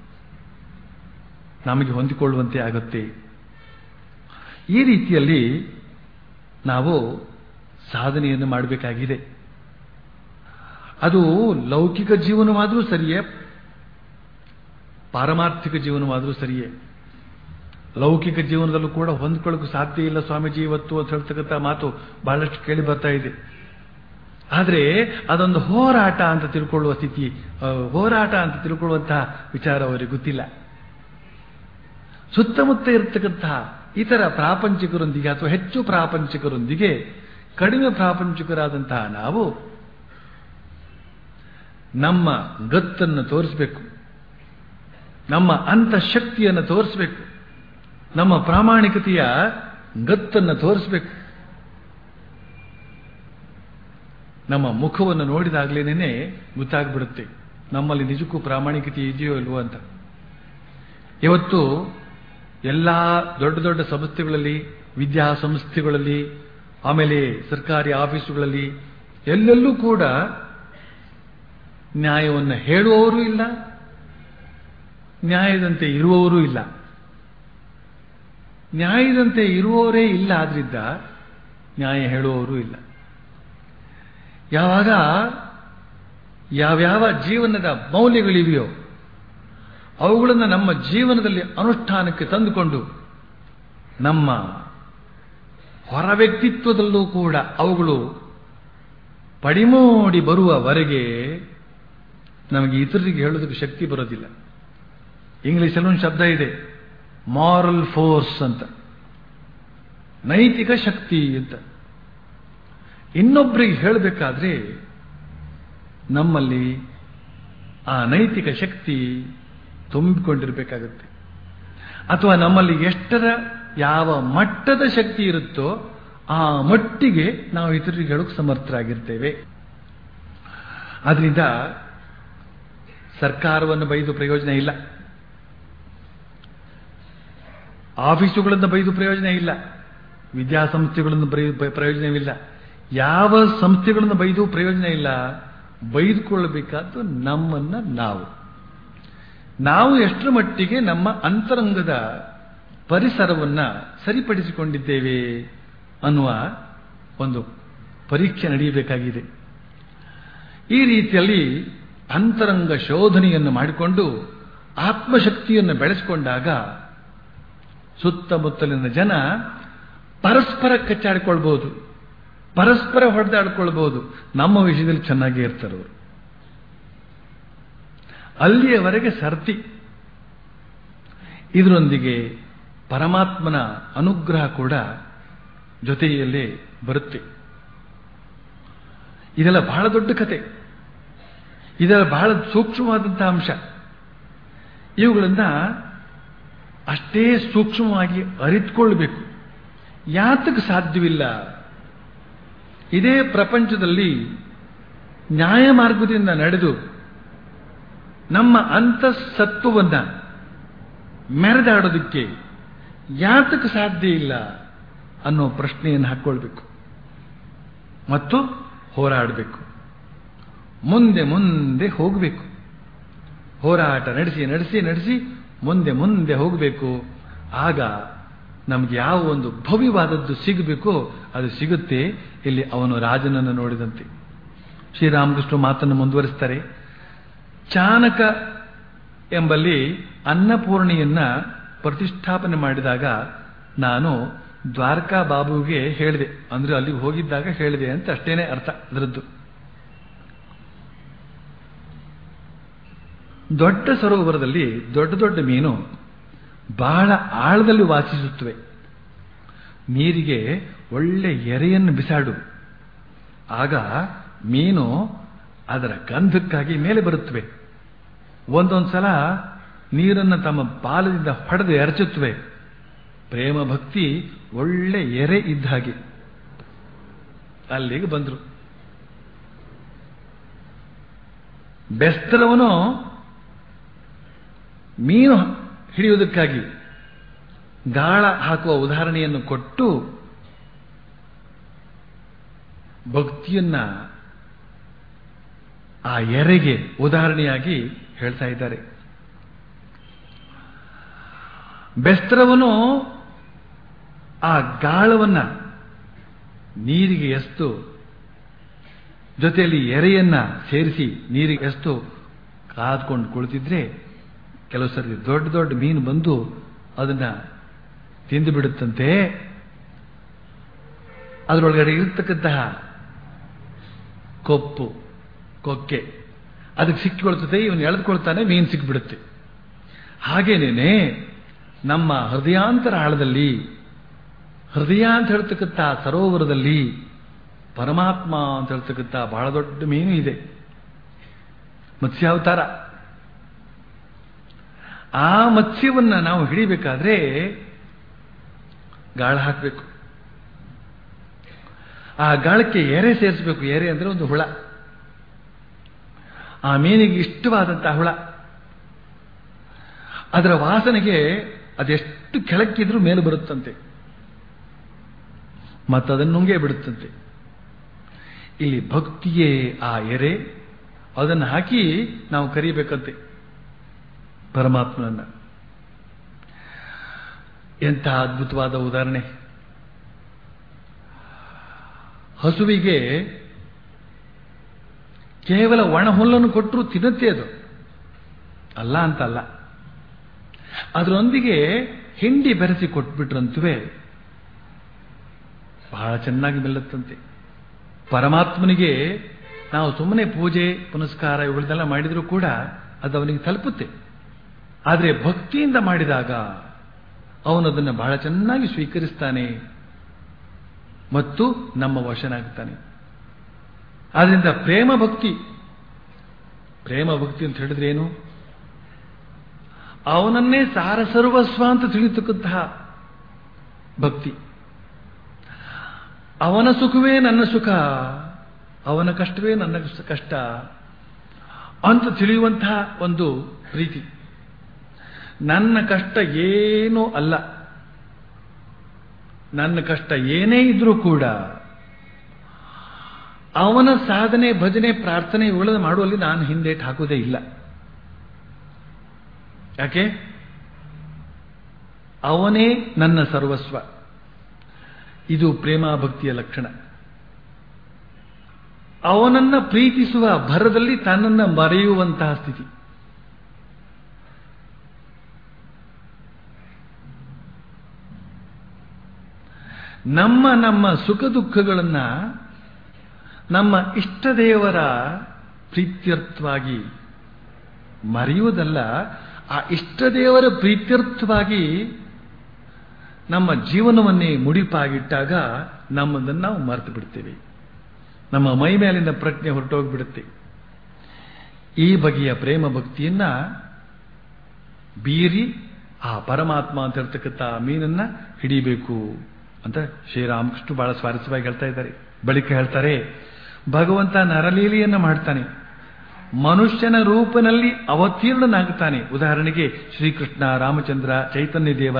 ನಮಗೆ ಹೊಂದಿಕೊಳ್ಳುವಂತೆ ಆಗುತ್ತೆ ಈ ರೀತಿಯಲ್ಲಿ ನಾವು ಸಾಧನೆಯನ್ನು ಮಾಡಬೇಕಾಗಿದೆ ಅದು ಲೌಕಿಕ ಜೀವನವಾದರೂ ಸರಿಯೇ ಪಾರಮಾರ್ಥಿಕ ಜೀವನವಾದರೂ ಸರಿಯೇ ಲೌಕಿಕ ಜೀವನದಲ್ಲೂ ಕೂಡ ಹೊಂದ್ಕೊಳ್ಳೋಕೆ ಸಾಧ್ಯ ಇಲ್ಲ ಸ್ವಾಮೀಜಿ ಇವತ್ತು ಅಂತ ಹೇಳ್ತಕ್ಕಂಥ ಮಾತು ಬಹಳಷ್ಟು ಕೇಳಿ ಬರ್ತಾ ಇದೆ ಆದರೆ ಅದೊಂದು ಹೋರಾಟ ಅಂತ ತಿಳ್ಕೊಳ್ಳುವ ಸ್ಥಿತಿ ಆ, ಹೋರಾಟ ಅಂತ ತಿಳ್ಕೊಳ್ಳುವಂತಹ ವಿಚಾರ ಅವರಿಗೆ ಗೊತ್ತಿಲ್ಲ ಸುತ್ತಮುತ್ತ ಇರತಕ್ಕಂತಹ ಇತರ ಪ್ರಾಪಂಚಿಕರೊಂದಿಗೆ ಅಥವಾ ಹೆಚ್ಚು ಪ್ರಾಪಂಚಿಕರೊಂದಿಗೆ ಕಡಿಮೆ ಪ್ರಾಪಂಚಿಕರಾದಂತಹ ನಾವು ನಮ್ಮ ಗತ್ತನ್ನು ತೋರಿಸಬೇಕು ನಮ್ಮ ಅಂತಃಶಕ್ತಿಯನ್ನು ತೋರಿಸಬೇಕು ನಮ್ಮ ಪ್ರಾಮಾಣಿಕತೆಯ ಗತ್ತನ್ನು ತೋರಿಸಬೇಕು ನಮ್ಮ ಮುಖವನ್ನು ನೋಡಿದಾಗಲೇನೆ ಗೊತ್ತಾಗ್ಬಿಡುತ್ತೆ ನಮ್ಮಲ್ಲಿ ನಿಜಕ್ಕೂ ಪ್ರಾಮಾಣಿಕತೆ ಇದೆಯೋ ಇಲ್ವೋ ಅಂತ ಇವತ್ತು ಎಲ್ಲ ದೊಡ್ಡ ದೊಡ್ಡ ಸಂಸ್ಥೆಗಳಲ್ಲಿ ವಿದ್ಯಾಸಂಸ್ಥೆಗಳಲ್ಲಿ ಆಮೇಲೆ ಸರ್ಕಾರಿ ಆಫೀಸುಗಳಲ್ಲಿ ಎಲ್ಲೆಲ್ಲೂ ಕೂಡ ನ್ಯಾಯವನ್ನು ಹೇಳುವವರು ಇಲ್ಲ ನ್ಯಾಯದಂತೆ ಇರುವವರೂ ಇಲ್ಲ ನ್ಯಾಯದಂತೆ ಇರುವವರೇ ಇಲ್ಲ ಆದ್ರಿಂದ ನ್ಯಾಯ ಹೇಳುವವರು ಇಲ್ಲ ಯಾವಾಗ ಯಾವ್ಯಾವ ಜೀವನದ ಮೌಲ್ಯಗಳಿವೆಯೋ ಅವುಗಳನ್ನು ನಮ್ಮ ಜೀವನದಲ್ಲಿ ಅನುಷ್ಠಾನಕ್ಕೆ ತಂದುಕೊಂಡು ನಮ್ಮ ಹೊರ ವ್ಯಕ್ತಿತ್ವದಲ್ಲೂ ಕೂಡ ಅವುಗಳು ಪಡಿಮೋಡಿ ಬರುವವರೆಗೆ ನಮಗೆ ಇತರರಿಗೆ ಹೇಳೋದಕ್ಕೆ ಶಕ್ತಿ ಬರೋದಿಲ್ಲ ಇಂಗ್ಲಿಷಲ್ಲಿ ಒಂದು ಶಬ್ದ ಇದೆ ಮಾರಲ್ ಫೋರ್ಸ್ ಅಂತ ನೈತಿಕ ಶಕ್ತಿ ಅಂತ ಇನ್ನೊಬ್ಬರಿಗೆ ಹೇಳಬೇಕಾದ್ರೆ ನಮ್ಮಲ್ಲಿ ಆ ನೈತಿಕ ಶಕ್ತಿ ತುಂಬಿಕೊಂಡಿರ್ಬೇಕಾಗತ್ತೆ ಅಥವಾ ನಮ್ಮಲ್ಲಿ ಎಷ್ಟರ ಯಾವ ಮಟ್ಟದ ಶಕ್ತಿ ಇರುತ್ತೋ ಆ ಮಟ್ಟಿಗೆ ನಾವು ಇತರರಿಗೆ ಹೇಳೋಕೆ ಸಮರ್ಥರಾಗಿರ್ತೇವೆ ಆದ್ರಿಂದ ಸರ್ಕಾರವನ್ನು ಬೈದು ಪ್ರಯೋಜನ ಇಲ್ಲ ಆಫೀಸುಗಳನ್ನು ಬೈದು ಪ್ರಯೋಜನ ಇಲ್ಲ ವಿದ್ಯಾಸಂಸ್ಥೆಗಳನ್ನು ಬೈ- ಪ್ರಯೋಜನವಿಲ್ಲ ಯಾವ ಸಂಸ್ಥೆಗಳನ್ನು ಬೈದು ಪ್ರಯೋಜನ ಇಲ್ಲ ಬೈದುಕೊಳ್ಳಬೇಕಾದ್ದು ನಮ್ಮನ್ನ ನಾವು ನಾವು ಎಷ್ಟರ ಮಟ್ಟಿಗೆ ನಮ್ಮ ಅಂತರಂಗದ ಪರಿಸರವನ್ನ ಸರಿಪಡಿಸಿಕೊಂಡಿದ್ದೇವೆ ಅನ್ನುವ ಒಂದು ಪರೀಕ್ಷೆ ನಡೆಯಬೇಕಾಗಿದೆ ಈ ರೀತಿಯಲ್ಲಿ ಅಂತರಂಗ ಶೋಧನೆಯನ್ನು ಮಾಡಿಕೊಂಡು ಆತ್ಮಶಕ್ತಿಯನ್ನು ಬೆಳೆಸಿಕೊಂಡಾಗ ಸುತ್ತಮುತ್ತಲಿನ ಜನ ಪರಸ್ಪರ ಕಚ್ಚಾಡಿಕೊಳ್ಬಹುದು ಪರಸ್ಪರ ಹೊಡೆದಾಡ್ಕೊಳ್ಬಹುದು ನಮ್ಮ ವಿಷಯದಲ್ಲಿ ಚೆನ್ನಾಗೇ ಇರ್ತಾರೆ ಅವರು ಅಲ್ಲಿಯವರೆಗೆ ಸರ್ತಿ ಇದರೊಂದಿಗೆ ಪರಮಾತ್ಮನ ಅನುಗ್ರಹ ಕೂಡ ಜೊತೆಯಲ್ಲೇ ಬರುತ್ತೆ ಇದೆಲ್ಲ ಬಹಳ ದೊಡ್ಡ ಕತೆ ಇದೆಲ್ಲ ಬಹಳ ಸೂಕ್ಷ್ಮವಾದಂತಹ ಅಂಶ ಇವುಗಳನ್ನ ಅಷ್ಟೇ ಸೂಕ್ಷ್ಮವಾಗಿ ಅರಿತುಕೊಳ್ಬೇಕು ಯಾತಕ್ಕೆ ಸಾಧ್ಯವಿಲ್ಲ ಇದೇ ಪ್ರಪಂಚದಲ್ಲಿ ನ್ಯಾಯ ಮಾರ್ಗದಿಂದ ನಡೆದು ನಮ್ಮ ಅಂತಸತ್ವವನ್ನ ಮೆರೆದಾಡೋದಕ್ಕೆ ಯಾತಕ್ಕೆ ಸಾಧ್ಯ ಇಲ್ಲ ಅನ್ನೋ ಪ್ರಶ್ನೆಯನ್ನು ಹಾಕ್ಕೊಳ್ಬೇಕು ಮತ್ತು ಹೋರಾಡಬೇಕು ಮುಂದೆ ಮುಂದೆ ಹೋಗಬೇಕು ಹೋರಾಟ ನಡೆಸಿ ನಡೆಸಿ ನಡೆಸಿ ಮುಂದೆ ಮುಂದೆ ಹೋಗಬೇಕು ಆಗ ನಮ್ಗೆ ಯಾವ ಒಂದು ಭವ್ಯವಾದದ್ದು ಸಿಗಬೇಕೋ ಅದು ಸಿಗುತ್ತೆ ಇಲ್ಲಿ ಅವನು ರಾಜನನ್ನು ನೋಡಿದಂತೆ ಶ್ರೀರಾಮಕೃಷ್ಣ ಮಾತನ್ನು ಮುಂದುವರಿಸ್ತಾರೆ ಚಾನಕ ಎಂಬಲ್ಲಿ ಅನ್ನಪೂರ್ಣಿಯನ್ನ ಪ್ರತಿಷ್ಠಾಪನೆ ಮಾಡಿದಾಗ ನಾನು ದ್ವಾರಕಾ ಬಾಬುವಿಗೆ ಹೇಳಿದೆ ಅಂದ್ರೆ ಅಲ್ಲಿಗೆ ಹೋಗಿದ್ದಾಗ ಹೇಳಿದೆ ಅಂತ ಅಷ್ಟೇನೆ ಅರ್ಥ ಅದರದ್ದು ದೊಡ್ಡ ಸರೋವರದಲ್ಲಿ ದೊಡ್ಡ ದೊಡ್ಡ ಮೀನು ಬಹಳ ಆಳದಲ್ಲಿ ವಾಸಿಸುತ್ತವೆ ನೀರಿಗೆ ಒಳ್ಳೆ ಎರೆಯನ್ನು ಬಿಸಾಡು ಆಗ ಮೀನು ಅದರ ಗಂಧಕ್ಕಾಗಿ ಮೇಲೆ ಬರುತ್ತವೆ ಒಂದೊಂದು ಸಲ ನೀರನ್ನು ತಮ್ಮ ಬಾಲದಿಂದ ಹೊಡೆದು ಎರಚುತ್ತವೆ ಪ್ರೇಮ ಭಕ್ತಿ ಒಳ್ಳೆ ಎರೆ ಇದ್ದ ಹಾಗೆ ಅಲ್ಲಿಗೆ ಬಂದರು ಬೆಸ್ತರವನು ಮೀನು ಹಿಡಿಯುವುದಕ್ಕಾಗಿ ಗಾಳ ಹಾಕುವ ಉದಾಹರಣೆಯನ್ನು ಕೊಟ್ಟು ಭಕ್ತಿಯನ್ನ ಆ ಎರೆಗೆ ಉದಾಹರಣೆಯಾಗಿ ಹೇಳ್ತಾ ಇದ್ದಾರೆ ಬೆಸ್ತ್ರವನು ಆ ಗಾಳವನ್ನ ನೀರಿಗೆ ಎಸ್ತು ಜೊತೆಯಲ್ಲಿ ಎರೆಯನ್ನ ಸೇರಿಸಿ ನೀರಿಗೆ ಎಸ್ತು ಕಾದ್ಕೊಂಡು ಕುಳಿತಿದ್ರೆ ಕೆಲವು ಸರಿ ದೊಡ್ಡ ದೊಡ್ಡ ಮೀನು ಬಂದು ಅದನ್ನ ತಿಂದು ಬಿಡುತ್ತಂತೆ ಅದರೊಳಗಡೆ ಇರತಕ್ಕಂತಹ ಕೊಪ್ಪು ಕೊಕ್ಕೆ ಅದಕ್ಕೆ ಸಿಕ್ಕಿಕೊಳ್ತದೆ ಇವನು ಎಳೆದುಕೊಳ್ತಾನೆ ಮೀನು ಸಿಕ್ಬಿಡುತ್ತೆ ಹಾಗೇನೇನೆ ನಮ್ಮ ಹೃದಯಾಂತರ ಆಳದಲ್ಲಿ ಹೃದಯ ಅಂತ ಹೇಳ್ತಕ್ಕಂಥ ಸರೋವರದಲ್ಲಿ ಪರಮಾತ್ಮ ಅಂತ ಹೇಳ್ತಕ್ಕಂಥ ಬಹಳ ದೊಡ್ಡ ಮೀನು ಇದೆ ಮತ್ಸ್ಯಾವತಾರ ಆ ಮತ್ಸ್ಯವನ್ನ ನಾವು ಹಿಡಿಬೇಕಾದ್ರೆ ಗಾಳ ಹಾಕಬೇಕು ಆ ಗಾಳಕ್ಕೆ ಎರೆ ಸೇರಿಸಬೇಕು ಎರೆ ಅಂದ್ರೆ ಒಂದು ಹುಳ ಆ ಮೀನಿಗೆ ಇಷ್ಟವಾದಂತಹ ಹುಳ ಅದರ ವಾಸನೆಗೆ ಅದೆಷ್ಟು ಕೆಳಕ್ಕಿದ್ರೂ ಮೇಲೆ ಬರುತ್ತಂತೆ ಮತ್ತದನ್ನು ನುಂಗೇ ಬಿಡುತ್ತಂತೆ ಇಲ್ಲಿ ಭಕ್ತಿಯೇ ಆ ಎರೆ ಅದನ್ನು ಹಾಕಿ ನಾವು ಕರಿಬೇಕಂತೆ ಪರಮಾತ್ಮನನ್ನ ಎಂತಹ ಅದ್ಭುತವಾದ ಉದಾಹರಣೆ ಹಸುವಿಗೆ ಕೇವಲ ಒಣ ಹುಲ್ಲನ್ನು ಕೊಟ್ಟರು ತಿನ್ನುತ್ತೆ ಅದು ಅಲ್ಲ ಅಂತಲ್ಲ ಅದರೊಂದಿಗೆ ಹಿಂಡಿ ಬೆರೆಸಿ ಕೊಟ್ಬಿಟ್ರಂತುವೆ ಬಹಳ ಚೆನ್ನಾಗಿ ಮೆಲ್ಲತ್ತಂತೆ ಪರಮಾತ್ಮನಿಗೆ ನಾವು ಸುಮ್ಮನೆ ಪೂಜೆ ಪುನಸ್ಕಾರ ಇವುಗಳನ್ನೆಲ್ಲ ಮಾಡಿದರೂ ಕೂಡ ಅದು ಅವನಿಗೆ ತಲುಪುತ್ತೆ ಆದರೆ ಭಕ್ತಿಯಿಂದ ಮಾಡಿದಾಗ ಅವನದನ್ನು ಬಹಳ ಚೆನ್ನಾಗಿ ಸ್ವೀಕರಿಸ್ತಾನೆ ಮತ್ತು ನಮ್ಮ ವಶನಾಗ್ತಾನೆ ಆದ್ರಿಂದ ಪ್ರೇಮ ಭಕ್ತಿ ಪ್ರೇಮ ಭಕ್ತಿ ಅಂತ ಹೇಳಿದ್ರೆ ಏನು ಅವನನ್ನೇ ಸಾರ ಸರ್ವಸ್ವ ಅಂತ ತಿಳಿತಕ್ಕಂತಹ ಭಕ್ತಿ ಅವನ ಸುಖವೇ ನನ್ನ ಸುಖ ಅವನ ಕಷ್ಟವೇ ನನ್ನ ಕಷ್ಟ ಅಂತ ತಿಳಿಯುವಂತಹ ಒಂದು ಪ್ರೀತಿ ನನ್ನ ಕಷ್ಟ ಏನೂ ಅಲ್ಲ ನನ್ನ ಕಷ್ಟ ಏನೇ ಇದ್ರೂ ಕೂಡ ಅವನ ಸಾಧನೆ ಭಜನೆ ಪ್ರಾರ್ಥನೆ ಇವುಗಳನ್ನು ಮಾಡುವಲ್ಲಿ ನಾನು ಹಿಂದೇಟ್ ಹಾಕುವುದೇ ಇಲ್ಲ ಯಾಕೆ ಅವನೇ ನನ್ನ ಸರ್ವಸ್ವ ಇದು ಪ್ರೇಮ ಭಕ್ತಿಯ ಲಕ್ಷಣ ಅವನನ್ನ ಪ್ರೀತಿಸುವ ಭರದಲ್ಲಿ ತನ್ನನ್ನು ಮರೆಯುವಂತಹ ಸ್ಥಿತಿ ನಮ್ಮ ನಮ್ಮ ಸುಖ ದುಃಖಗಳನ್ನ ನಮ್ಮ ಇಷ್ಟ ದೇವರ ಪ್ರೀತ್ಯರ್ಥವಾಗಿ ಮರೆಯುವುದಲ್ಲ ಆ ಇಷ್ಟ ದೇವರ ಪ್ರೀತ್ಯರ್ಥವಾಗಿ ನಮ್ಮ ಜೀವನವನ್ನೇ ಮುಡಿಪಾಗಿಟ್ಟಾಗ ನಮ್ಮದನ್ನು ನಾವು ಮರೆತು ಬಿಡ್ತೇವೆ ನಮ್ಮ ಮೈ ಮೇಲಿನ ಪ್ರಜ್ಞೆ ಹೊರಟೋಗ್ಬಿಡುತ್ತೆ ಈ ಬಗೆಯ ಪ್ರೇಮ ಭಕ್ತಿಯನ್ನ ಬೀರಿ ಆ ಪರಮಾತ್ಮ ಅಂತ ಹೇಳ್ತಕ್ಕಂಥ ಮೀನನ್ನ ಹಿಡಿಬೇಕು ಅಂತ ಶ್ರೀರಾಮಕೃಷ್ಣ ಬಹಳ ಸ್ವಾರಸ್ಯವಾಗಿ ಹೇಳ್ತಾ ಇದ್ದಾರೆ ಬಳಿಕ ಹೇಳ್ತಾರೆ ಭಗವಂತ ನರಲೀಲೆಯನ್ನ ಮಾಡ್ತಾನೆ ಮನುಷ್ಯನ ರೂಪನಲ್ಲಿ ಅವತೀರ್ಣನಾಗುತ್ತಾನೆ ಉದಾಹರಣೆಗೆ ಶ್ರೀಕೃಷ್ಣ ರಾಮಚಂದ್ರ ಚೈತನ್ಯ ದೇವ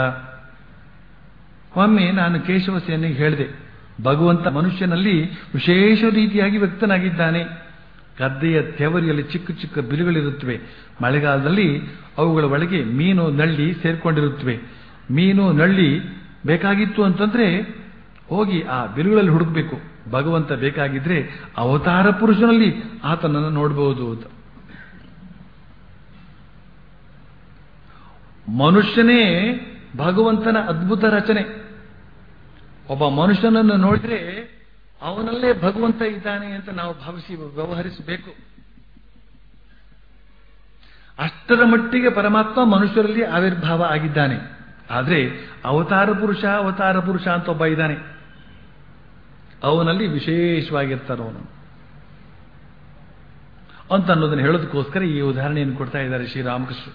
ಒಮ್ಮೆ ನಾನು ಕೇಶವ ಸೇನೆಗೆ ಹೇಳಿದೆ ಭಗವಂತ ಮನುಷ್ಯನಲ್ಲಿ ವಿಶೇಷ ರೀತಿಯಾಗಿ ವ್ಯಕ್ತನಾಗಿದ್ದಾನೆ ಗದ್ದೆಯ ತೆವರಿಯಲ್ಲಿ ಚಿಕ್ಕ ಚಿಕ್ಕ ಬಿರುಗಳಿರುತ್ತವೆ ಮಳೆಗಾಲದಲ್ಲಿ ಅವುಗಳ ಒಳಗೆ ಮೀನು ನಳ್ಳಿ ಸೇರ್ಕೊಂಡಿರುತ್ತವೆ ಮೀನು ನಳ್ಳಿ ಬೇಕಾಗಿತ್ತು ಅಂತಂದ್ರೆ ಹೋಗಿ ಆ ಬಿರುಗಳಲ್ಲಿ ಹುಡುಕ್ಬೇಕು ಭಗವಂತ ಬೇಕಾಗಿದ್ರೆ ಅವತಾರ ಪುರುಷನಲ್ಲಿ ಆತನನ್ನು ನೋಡಬಹುದು ಅಂತ ಮನುಷ್ಯನೇ ಭಗವಂತನ ಅದ್ಭುತ ರಚನೆ ಒಬ್ಬ ಮನುಷ್ಯನನ್ನು ನೋಡಿದ್ರೆ ಅವನಲ್ಲೇ ಭಗವಂತ ಇದ್ದಾನೆ ಅಂತ ನಾವು ಭಾವಿಸಿ ವ್ಯವಹರಿಸಬೇಕು ಅಷ್ಟರ ಮಟ್ಟಿಗೆ ಪರಮಾತ್ಮ ಮನುಷ್ಯರಲ್ಲಿ ಆವಿರ್ಭಾವ ಆಗಿದ್ದಾನೆ ಆದರೆ ಅವತಾರ ಪುರುಷ ಅವತಾರ ಪುರುಷ ಅಂತ ಒಬ್ಬ ಇದ್ದಾನೆ ಅವನಲ್ಲಿ ವಿಶೇಷವಾಗಿರ್ತಾನೆ ಅವನು ಅಂತ ಅನ್ನೋದನ್ನು ಹೇಳೋದಕ್ಕೋಸ್ಕರ ಈ ಉದಾಹರಣೆಯನ್ನು ಕೊಡ್ತಾ ಇದ್ದಾರೆ ಶ್ರೀರಾಮಕೃಷ್ಣ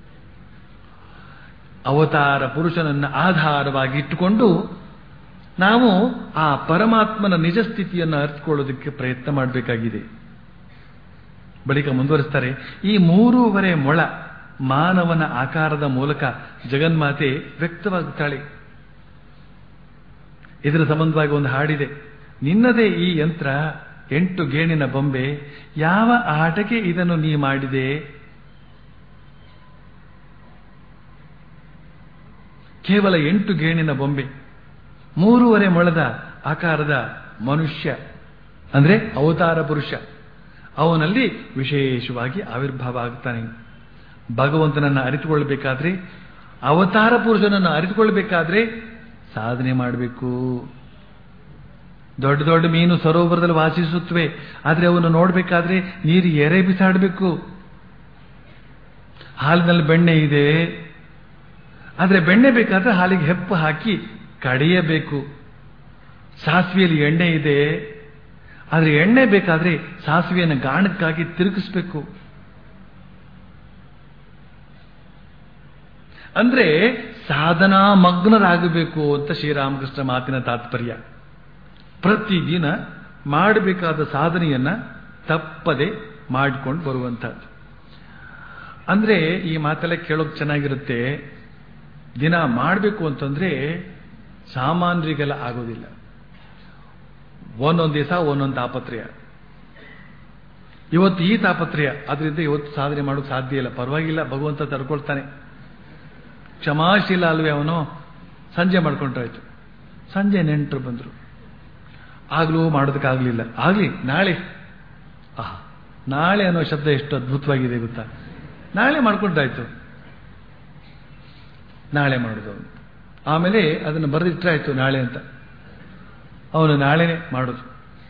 ಅವತಾರ ಪುರುಷನನ್ನ ಆಧಾರವಾಗಿ ಇಟ್ಟುಕೊಂಡು ನಾವು ಆ ಪರಮಾತ್ಮನ ನಿಜ ಸ್ಥಿತಿಯನ್ನು ಅರ್ಥಕೊಳ್ಳೋದಕ್ಕೆ ಪ್ರಯತ್ನ ಮಾಡಬೇಕಾಗಿದೆ ಬಳಿಕ ಮುಂದುವರಿಸ್ತಾರೆ ಈ ಮೂರೂವರೆ ಮೊಳ ಮಾನವನ ಆಕಾರದ ಮೂಲಕ ಜಗನ್ಮಾತೆ ವ್ಯಕ್ತವಾಗುತ್ತಾಳೆ ಇದರ ಸಂಬಂಧವಾಗಿ ಒಂದು ಹಾಡಿದೆ ನಿನ್ನದೇ ಈ ಯಂತ್ರ ಎಂಟು ಗೇಣಿನ ಬೊಂಬೆ ಯಾವ ಆಟಕ್ಕೆ ಇದನ್ನು ನೀ ಮಾಡಿದೆ ಕೇವಲ ಎಂಟು ಗೇಣಿನ ಬೊಂಬೆ ಮೂರುವರೆ ಮೊಳದ ಆಕಾರದ ಮನುಷ್ಯ ಅಂದ್ರೆ ಅವತಾರ ಪುರುಷ ಅವನಲ್ಲಿ ವಿಶೇಷವಾಗಿ ಆವಿರ್ಭಾವ ಆಗ್ತಾನೆ ಭಗವಂತನನ್ನ ಅರಿತುಕೊಳ್ಳಬೇಕಾದ್ರೆ ಅವತಾರ ಪುರುಷನನ್ನು ಅರಿತುಕೊಳ್ಳಬೇಕಾದ್ರೆ ಸಾಧನೆ ಮಾಡಬೇಕು ದೊಡ್ಡ ದೊಡ್ಡ ಮೀನು ಸರೋವರದಲ್ಲಿ ವಾಸಿಸುತ್ತವೆ ಆದ್ರೆ ಅವನ್ನು ನೋಡಬೇಕಾದ್ರೆ ನೀರು ಎರೆ ಬಿಸಾಡಬೇಕು ಹಾಲಿನಲ್ಲಿ ಬೆಣ್ಣೆ ಇದೆ ಆದ್ರೆ ಬೆಣ್ಣೆ ಬೇಕಾದ್ರೆ ಹಾಲಿಗೆ ಹೆಪ್ಪು ಹಾಕಿ ಕಡೆಯಬೇಕು ಸಾಸಿವೆಯಲ್ಲಿ ಎಣ್ಣೆ ಇದೆ ಆದ್ರೆ ಎಣ್ಣೆ ಬೇಕಾದ್ರೆ ಸಾಸಿವೆಯನ್ನು ಗಾಣಕ್ಕಾಗಿ ತಿರುಗಿಸ್ಬೇಕು ಅಂದ್ರೆ ಸಾಧನಾ ಮಗ್ನರಾಗಬೇಕು ಅಂತ ಶ್ರೀರಾಮಕೃಷ್ಣ ಮಾತಿನ ತಾತ್ಪರ್ಯ ಪ್ರತಿದಿನ ಮಾಡಬೇಕಾದ ಸಾಧನೆಯನ್ನ ತಪ್ಪದೆ ಮಾಡಿಕೊಂಡು ಬರುವಂತಹದ್ದು ಅಂದ್ರೆ ಈ ಮಾತೆಲ್ಲ ಕೇಳೋಕ್ ಚೆನ್ನಾಗಿರುತ್ತೆ ದಿನ ಮಾಡಬೇಕು ಅಂತಂದ್ರೆ ಸಾಮಾನ್ಯರಿಗೆಲ್ಲ ಆಗೋದಿಲ್ಲ ಒಂದೊಂದು ದಿವಸ ಒಂದೊಂದು ತಾಪತ್ರಯ ಇವತ್ತು ಈ ತಾಪತ್ರಯ ಅದರಿಂದ ಇವತ್ತು ಸಾಧನೆ ಮಾಡೋಕೆ ಸಾಧ್ಯ ಇಲ್ಲ ಪರವಾಗಿಲ್ಲ ಭಗವಂತ ತಡ್ಕೊಳ್ತಾನೆ ಕ್ಷಮಾಶೀಲ ಅಲ್ವೇ ಅವನು ಸಂಜೆ ಮಾಡ್ಕೊಂಡ್ರಾಯ್ತು ಸಂಜೆ ನೆಂಟರು ಬಂದರು ಆಗ್ಲೂ ಮಾಡೋದಕ್ಕಾಗಲಿಲ್ಲ ಆಗಲಿ ನಾಳೆ ಆಹಾ ನಾಳೆ ಅನ್ನೋ ಶಬ್ದ ಎಷ್ಟು ಅದ್ಭುತವಾಗಿದೆ ಗೊತ್ತಾ ನಾಳೆ ಮಾಡ್ಕೊಂಡ್ರಾಯ್ತು ನಾಳೆ ಮಾಡೋದು ಅವನು ಆಮೇಲೆ ಅದನ್ನು ಬರೆದಿಟ್ರಾಯ್ತು ನಾಳೆ ಅಂತ ಅವನು ನಾಳೆನೆ ಮಾಡೋದು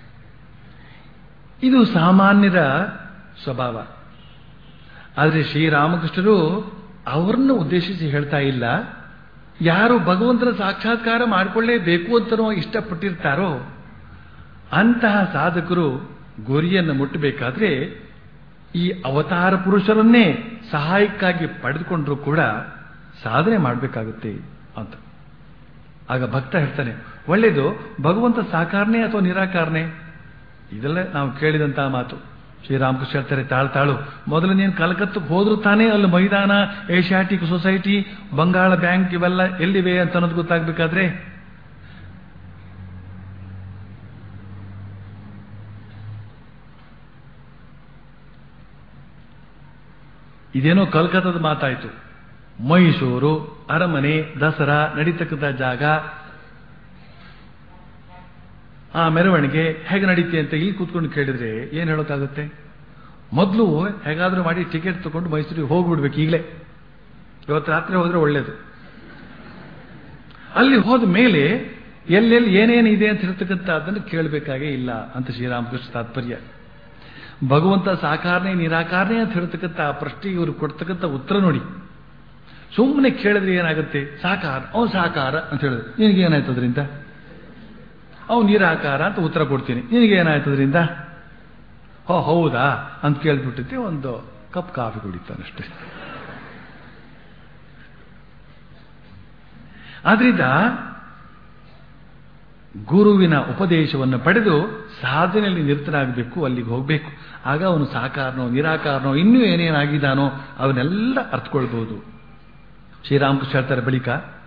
ಇದು ಸಾಮಾನ್ಯರ ಸ್ವಭಾವ ಆದರೆ ಶ್ರೀರಾಮಕೃಷ್ಣರು ಅವ್ರನ್ನ ಉದ್ದೇಶಿಸಿ ಹೇಳ್ತಾ ಇಲ್ಲ ಯಾರು ಭಗವಂತನ ಸಾಕ್ಷಾತ್ಕಾರ ಮಾಡಿಕೊಳ್ಳೇಬೇಕು ಅಂತನೋ ಇಷ್ಟಪಟ್ಟಿರ್ತಾರೋ ಅಂತಹ ಸಾಧಕರು ಗುರಿಯನ್ನು ಮುಟ್ಟಬೇಕಾದ್ರೆ ಈ ಅವತಾರ ಪುರುಷರನ್ನೇ ಸಹಾಯಕ್ಕಾಗಿ ಪಡೆದುಕೊಂಡ್ರು ಕೂಡ ಸಾಧನೆ ಮಾಡಬೇಕಾಗುತ್ತೆ ಅಂತ ಆಗ ಭಕ್ತ ಹೇಳ್ತಾನೆ ಒಳ್ಳೇದು ಭಗವಂತ ಸಾಕಾರನೇ ಅಥವಾ ನಿರಾಕಾರನೇ ಇದೆಲ್ಲ ನಾವು ಕೇಳಿದಂತಹ ಮಾತು ಶ್ರೀರಾಮಕೃಷ್ಣ ಹೇಳ್ತಾರೆ ತಾಳು ತಾಳು ಮೊದಲು ನೀನು ಕಲ್ಕತ್ತಕ್ಕೆ ಹೋದ್ರು ತಾನೇ ಅಲ್ಲಿ ಮೈದಾನ ಏಷ್ಯಾಟಿಕ್ ಸೊಸೈಟಿ ಬಂಗಾಳ ಬ್ಯಾಂಕ್ ಇವೆಲ್ಲ ಎಲ್ಲಿವೆ ಅಂತ ಅನ್ನೋದು ಗೊತ್ತಾಗ್ಬೇಕಾದ್ರೆ ಇದೇನೋ ಕಲ್ಕತ್ತದ ಮಾತಾಯ್ತು ಮೈಸೂರು ಅರಮನೆ ದಸರಾ ನಡೀತಕ್ಕಂಥ ಜಾಗ ಆ ಮೆರವಣಿಗೆ ಹೇಗೆ ನಡೀತೆ ಅಂತ ಇಲ್ಲಿ ಕೂತ್ಕೊಂಡು ಕೇಳಿದ್ರೆ ಏನ್ ಹೇಳೋಕ್ಕಾಗುತ್ತೆ ಮೊದಲು ಹೇಗಾದ್ರೂ ಮಾಡಿ ಟಿಕೆಟ್ ತಗೊಂಡು ಮೈಸೂರಿಗೆ ಹೋಗ್ಬಿಡ್ಬೇಕು ಈಗಲೇ ಇವತ್ತು ರಾತ್ರಿ ಹೋದ್ರೆ ಒಳ್ಳೇದು ಅಲ್ಲಿ ಹೋದ ಮೇಲೆ ಎಲ್ಲೆಲ್ಲಿ ಏನೇನು ಇದೆ ಅಂತ ಹೇಳ್ತಕ್ಕಂಥ ಅದನ್ನು ಕೇಳಬೇಕಾಗೇ ಇಲ್ಲ ಅಂತ ಶ್ರೀರಾಮಕೃಷ್ಣ ತಾತ್ಪರ್ಯ ಭಗವಂತ ಸಾಕಾರನೇ ನಿರಾಕಾರನೇ ಅಂತ ಹೇಳ್ತಕ್ಕಂಥ ಆ ಪ್ರಶ್ನೆಗೆ ಇವರು ಕೊಡ್ತಕ್ಕಂಥ ಉತ್ತರ ನೋಡಿ ಸುಮ್ಮನೆ ಕೇಳಿದ್ರೆ ಏನಾಗುತ್ತೆ ಸಾಕಾರ ಅವನು ಸಾಕಾರ ಅಂತ ಹೇಳಿದ್ರೆ ನಿನಗೆ ಏನಾಯ್ತು ಅದರಿಂದ ಅವ್ನು ನಿರಾಕಾರ ಅಂತ ಉತ್ತರ ಕೊಡ್ತೀನಿ ನಿನಗೆ ಏನಾಯ್ತು ಅದರಿಂದ ಹೋ ಹೌದಾ ಅಂತ ಕೇಳ್ಬಿಟ್ಟಿದ್ದೆ ಒಂದು ಕಪ್ ಕಾಫಿ ಕುಡಿತಾನಷ್ಟೇ ಆದ್ರಿಂದ ಗುರುವಿನ ಉಪದೇಶವನ್ನು ಪಡೆದು ಸಾಧನೆಯಲ್ಲಿ ನಿರತನಾಗಬೇಕು ಅಲ್ಲಿಗೆ ಹೋಗಬೇಕು ಆಗ ಅವನು ಸಾಕಾರನೋ ನಿರಾಕಾರನೋ ಇನ್ನೂ ಏನೇನಾಗಿದ್ದಾನೋ ಅವನ್ನೆಲ್ಲ ಅರ್ಥಕೊಳ್ಬಹುದು ಶ್ರೀರಾಮಕೃಷ್ಣ ಹೇಳ್ತಾರೆ ಬಳಿಕ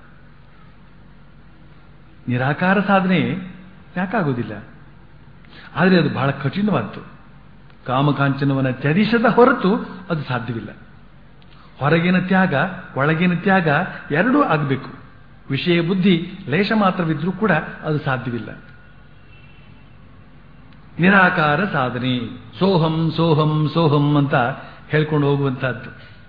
ನಿರಾಕಾರ ಸಾಧನೆ ಯಾಕಾಗೋದಿಲ್ಲ ಆದರೆ ಅದು ಬಹಳ ಕಠಿಣವಾದ್ದು ಕಾಮಕಾಂಚನವನ್ನ ತ್ಯಜಿಸದ ಹೊರತು ಅದು ಸಾಧ್ಯವಿಲ್ಲ ಹೊರಗಿನ ತ್ಯಾಗ ಒಳಗಿನ ತ್ಯಾಗ ಎರಡೂ ಆಗಬೇಕು ವಿಷಯ ಬುದ್ಧಿ ಲೇಷ ಮಾತ್ರವಿದ್ರೂ ಕೂಡ ಅದು ಸಾಧ್ಯವಿಲ್ಲ ನಿರಾಕಾರ ಸಾಧನೆ ಸೋಹಂ ಸೋಹಂ ಸೋಹಂ ಅಂತ ಹೇಳ್ಕೊಂಡು ಹೋಗುವಂತಹದ್ದು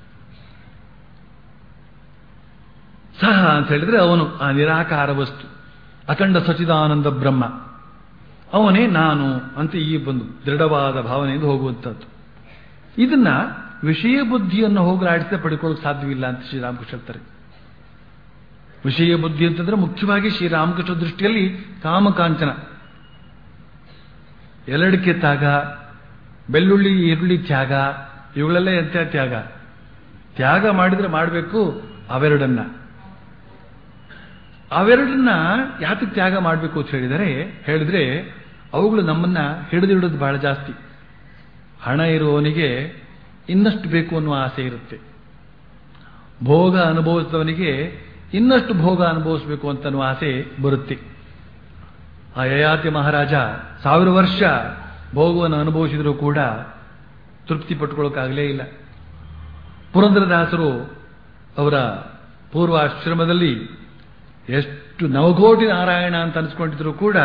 ಸಹ ಅಂತ ಹೇಳಿದ್ರೆ ಅವನು ಆ ನಿರಾಕಾರ ವಸ್ತು ಅಖಂಡ ಸಚಿದಾನಂದ ಬ್ರಹ್ಮ ಅವನೇ ನಾನು ಅಂತ ಈ ಬಂದು ದೃಢವಾದ ಭಾವನೆಯಿಂದ ಹೋಗುವಂಥದ್ದು ಇದನ್ನ ವಿಷಯ ಬುದ್ಧಿಯನ್ನು ಹೋಗಲಾಡಿಸದೆ ಪಡ್ಕೊಳ್ಳೋಕೆ ಸಾಧ್ಯವಿಲ್ಲ ಅಂತ ಶ್ರೀರಾಮಕೃಷ್ಣ ಹೇಳ್ತಾರೆ ವಿಷಯ ಬುದ್ಧಿ ಅಂತಂದ್ರೆ ಮುಖ್ಯವಾಗಿ ಶ್ರೀರಾಮಕೃಷ್ಣ ದೃಷ್ಟಿಯಲ್ಲಿ ಕಾಮಕಾಂಚನ ಎಲ್ಲಡಿಕೆ ತಾಗ ಬೆಳ್ಳುಳ್ಳಿ ಈರುಳ್ಳಿ ತ್ಯಾಗ ಇವುಗಳೆಲ್ಲ ಎಂತ ತ್ಯಾಗ ತ್ಯಾಗ ಮಾಡಿದ್ರೆ ಮಾಡಬೇಕು ಅವೆರಡನ್ನ ಅವೆರಡನ್ನ ಯಾತಕ್ಕೆ ತ್ಯಾಗ ಮಾಡಬೇಕು ಅಂತ ಹೇಳಿದರೆ ಹೇಳಿದ್ರೆ ಅವುಗಳು ನಮ್ಮನ್ನ ಹಿಡಿದಿಡೋದು ಬಹಳ ಜಾಸ್ತಿ ಹಣ ಇರುವವನಿಗೆ ಇನ್ನಷ್ಟು ಬೇಕು ಅನ್ನುವ ಆಸೆ ಇರುತ್ತೆ ಭೋಗ ಅನುಭವಿಸಿದವನಿಗೆ ಇನ್ನಷ್ಟು ಭೋಗ ಅನುಭವಿಸಬೇಕು ಅಂತ ಅನ್ನುವ ಆಸೆ ಬರುತ್ತೆ ಆ ಯಯಾತಿ ಮಹಾರಾಜ ಸಾವಿರ ವರ್ಷ ಭೋಗವನ್ನು ಅನುಭವಿಸಿದರೂ ಕೂಡ ತೃಪ್ತಿ ಪಟ್ಟುಕೊಳ್ಳೋಕ್ಕಾಗಲೇ ಇಲ್ಲ ಪುರಂದರದಾಸರು ಅವರ ಪೂರ್ವಾಶ್ರಮದಲ್ಲಿ ಎಷ್ಟು ನವಕೋಟಿ ನಾರಾಯಣ ಅಂತ ಅನಿಸ್ಕೊಂಡಿದ್ರು ಕೂಡ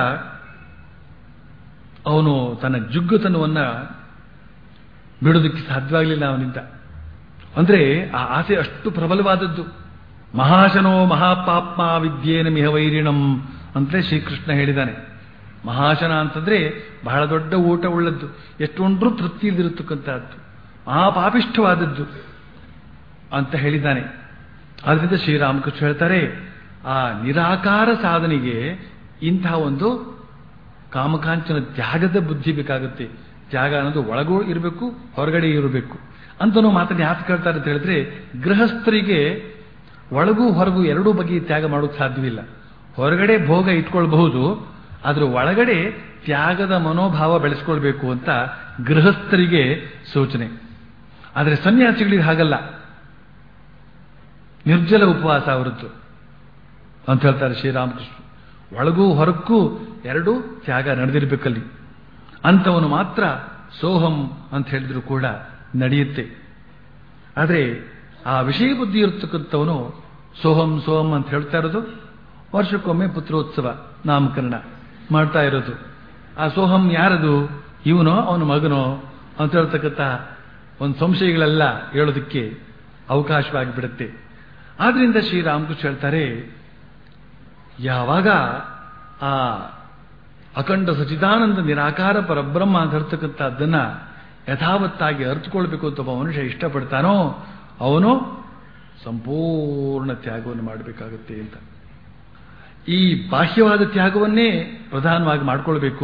ಅವನು ತನ್ನ ಜುಗ್ಗುತನವನ್ನ ಬಿಡೋದಕ್ಕೆ ಸಾಧ್ಯವಾಗಲಿಲ್ಲ ಅವನಿಂದ ಅಂದ್ರೆ ಆ ಆಸೆ ಅಷ್ಟು ಪ್ರಬಲವಾದದ್ದು ಮಹಾಶನೋ ಮಹಾಪಾಪ್ಮ ವಿದ್ಯೇನ ಮಿಹ ವೈರಿಣಂ ಅಂತಲೇ ಶ್ರೀಕೃಷ್ಣ ಹೇಳಿದ್ದಾನೆ ಮಹಾಶನ ಅಂತಂದ್ರೆ ಬಹಳ ದೊಡ್ಡ ಊಟ ಉಳ್ಳದ್ದು ಎಷ್ಟೊಂಡ್ರೂ ತೃಪ್ತಿ ಇಲ್ದಿರತಕ್ಕಂತಹದ್ದು ಮಹಾಪಾಪಿಷ್ಠವಾದದ್ದು ಅಂತ ಹೇಳಿದ್ದಾನೆ ಅದರಿಂದ ಶ್ರೀರಾಮಕೃಷ್ಣ ಹೇಳ್ತಾರೆ ಆ ನಿರಾಕಾರ ಸಾಧನೆಗೆ ಇಂತಹ ಒಂದು ಕಾಮಕಾಂಚನ ತ್ಯಾಗದ ಬುದ್ಧಿ ಬೇಕಾಗುತ್ತೆ ತ್ಯಾಗ ಅನ್ನೋದು ಒಳಗೂ ಇರಬೇಕು ಹೊರಗಡೆ ಇರಬೇಕು ಅಂತ ನಾವು ಮಾತನ್ನು ಯಾಕೆ ಕೇಳ್ತಾರೆ ಅಂತ ಹೇಳಿದ್ರೆ ಗೃಹಸ್ಥರಿಗೆ ಒಳಗೂ ಹೊರಗೂ ಎರಡೂ ಬಗೆಯ ತ್ಯಾಗ ಮಾಡೋಕೆ ಸಾಧ್ಯವಿಲ್ಲ ಹೊರಗಡೆ ಭೋಗ ಇಟ್ಕೊಳ್ಬಹುದು ಆದ್ರೆ ಒಳಗಡೆ ತ್ಯಾಗದ ಮನೋಭಾವ ಬೆಳೆಸ್ಕೊಳ್ಬೇಕು ಅಂತ ಗೃಹಸ್ಥರಿಗೆ ಸೂಚನೆ ಆದರೆ ಸನ್ಯಾಸಿಗಳಿಗೆ ಹಾಗಲ್ಲ ನಿರ್ಜಲ ಉಪವಾಸ ಅವರದ್ದು ಅಂತ ಹೇಳ್ತಾರೆ ಶ್ರೀರಾಮಕೃಷ್ಣ ಒಳಗೂ ಹೊರಕ್ಕೂ ಎರಡೂ ತ್ಯಾಗ ನಡೆದಿರಬೇಕಲ್ಲಿ ಅಂಥವನು ಮಾತ್ರ ಸೋಹಂ ಅಂತ ಹೇಳಿದ್ರು ಕೂಡ ನಡೆಯುತ್ತೆ ಆದರೆ ಆ ವಿಷಯ ಬುದ್ಧಿ ಇರತಕ್ಕಂಥವನು ಸೋಹಂ ಸೋಹಂ ಅಂತ ಹೇಳ್ತಾ ಇರೋದು ವರ್ಷಕ್ಕೊಮ್ಮೆ ಪುತ್ರೋತ್ಸವ ನಾಮಕರಣ ಮಾಡ್ತಾ ಇರೋದು ಆ ಸೋಹಂ ಯಾರದು ಇವನೋ ಅವನ ಮಗನೋ ಅಂತ ಹೇಳ್ತಕ್ಕಂಥ ಒಂದು ಸಂಶಯಗಳೆಲ್ಲ ಹೇಳೋದಕ್ಕೆ ಅವಕಾಶವಾಗಿ ಬಿಡುತ್ತೆ ಆದ್ರಿಂದ ಶ್ರೀರಾಮಕೃಷ್ಣ ಹೇಳ್ತಾರೆ ಯಾವಾಗ ಆ ಅಖಂಡ ಸಚಿದಾನಂದ ನಿರಾಕಾರ ಪರಬ್ರಹ್ಮ ಅಂತ ಹೇಳ್ತಕ್ಕಂಥದ್ದನ್ನ ಯಥಾವತ್ತಾಗಿ ಅರ್ಥಕೊಳ್ಬೇಕು ಅಂತ ಒಬ್ಬ ಮನುಷ್ಯ ಇಷ್ಟಪಡ್ತಾನೋ ಅವನು ಸಂಪೂರ್ಣ ತ್ಯಾಗವನ್ನು ಮಾಡಬೇಕಾಗುತ್ತೆ ಅಂತ ಈ ಬಾಹ್ಯವಾದ ತ್ಯಾಗವನ್ನೇ ಪ್ರಧಾನವಾಗಿ ಮಾಡ್ಕೊಳ್ಬೇಕು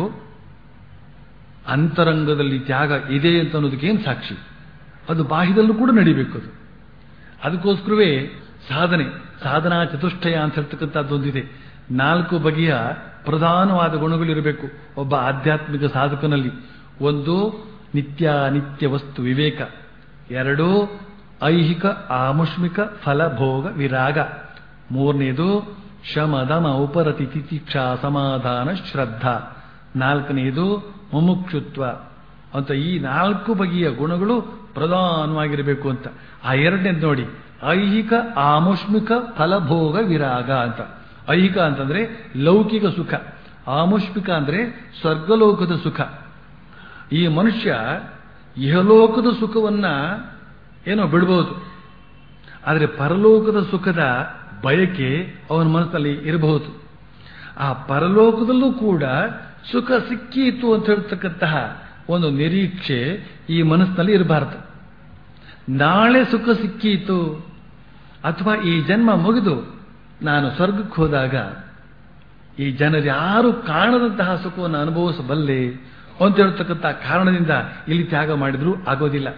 ಅಂತರಂಗದಲ್ಲಿ ತ್ಯಾಗ ಇದೆ ಅಂತ ಅನ್ನೋದಕ್ಕೇನು ಸಾಕ್ಷಿ ಅದು ಬಾಹ್ಯದಲ್ಲೂ ಕೂಡ ನಡಿಬೇಕು ಅದು ಅದಕ್ಕೋಸ್ಕರವೇ ಸಾಧನೆ ಸಾಧನಾ ಚತುಷ್ಟಯ ಅಂತ ಹೇಳ್ತಕ್ಕಂಥದ್ದೊಂದಿದೆ ನಾಲ್ಕು ಬಗೆಯ ಪ್ರಧಾನವಾದ ಗುಣಗಳಿರಬೇಕು ಒಬ್ಬ ಆಧ್ಯಾತ್ಮಿಕ ಸಾಧಕನಲ್ಲಿ ಒಂದು ನಿತ್ಯ ನಿತ್ಯ ವಸ್ತು ವಿವೇಕ ಎರಡು ಐಹಿಕ ಆಮುಷ್ಮಿಕ ಫಲಭೋಗ ವಿರಾಗ ಮೂರನೇದು ಶಮದಮ ಉಪರತಿ ತಿತಿಕ್ಷಾ ಸಮಾಧಾನ ಶ್ರದ್ಧಾ ನಾಲ್ಕನೆಯದು ಮುಮುಕ್ಷುತ್ವ ಅಂತ ಈ ನಾಲ್ಕು ಬಗೆಯ ಗುಣಗಳು ಪ್ರಧಾನವಾಗಿರಬೇಕು ಅಂತ ಆ ಎರಡನೇದು ನೋಡಿ ಐಹಿಕ ಆಮುಷ್ಮಿಕ ಫಲಭೋಗ ವಿರಾಗ ಅಂತ ಐಹಿಕ ಅಂತಂದ್ರೆ ಲೌಕಿಕ ಸುಖ ಆಮುಷ್ಮಿಕ ಅಂದ್ರೆ ಸ್ವರ್ಗಲೋಕದ ಸುಖ ಈ ಮನುಷ್ಯ ಇಹಲೋಕದ ಸುಖವನ್ನ ಏನೋ ಬಿಡಬಹುದು ಆದರೆ ಪರಲೋಕದ ಸುಖದ ಬಯಕೆ ಅವನ ಮನಸ್ಸಲ್ಲಿ ಇರಬಹುದು ಆ ಪರಲೋಕದಲ್ಲೂ ಕೂಡ ಸುಖ ಸಿಕ್ಕೀತು ಅಂತ ಹೇಳ್ತಕ್ಕಂತಹ ಒಂದು ನಿರೀಕ್ಷೆ ಈ ಮನಸ್ಸಿನಲ್ಲಿ ಇರಬಾರದು ನಾಳೆ ಸುಖ ಸಿಕ್ಕೀತು ಅಥವಾ ಈ ಜನ್ಮ ಮುಗಿದು ನಾನು ಸ್ವರ್ಗಕ್ಕೆ ಹೋದಾಗ ಈ ಜನರು ಯಾರು ಕಾಣದಂತಹ ಸುಖವನ್ನು ಅನುಭವಿಸಬಲ್ಲೆ ಅಂತ ಹೇಳ್ತಕ್ಕಂಥ ಕಾರಣದಿಂದ ಇಲ್ಲಿ ತ್ಯಾಗ ಮಾಡಿದ್ರು ಆಗೋದಿಲ್ಲ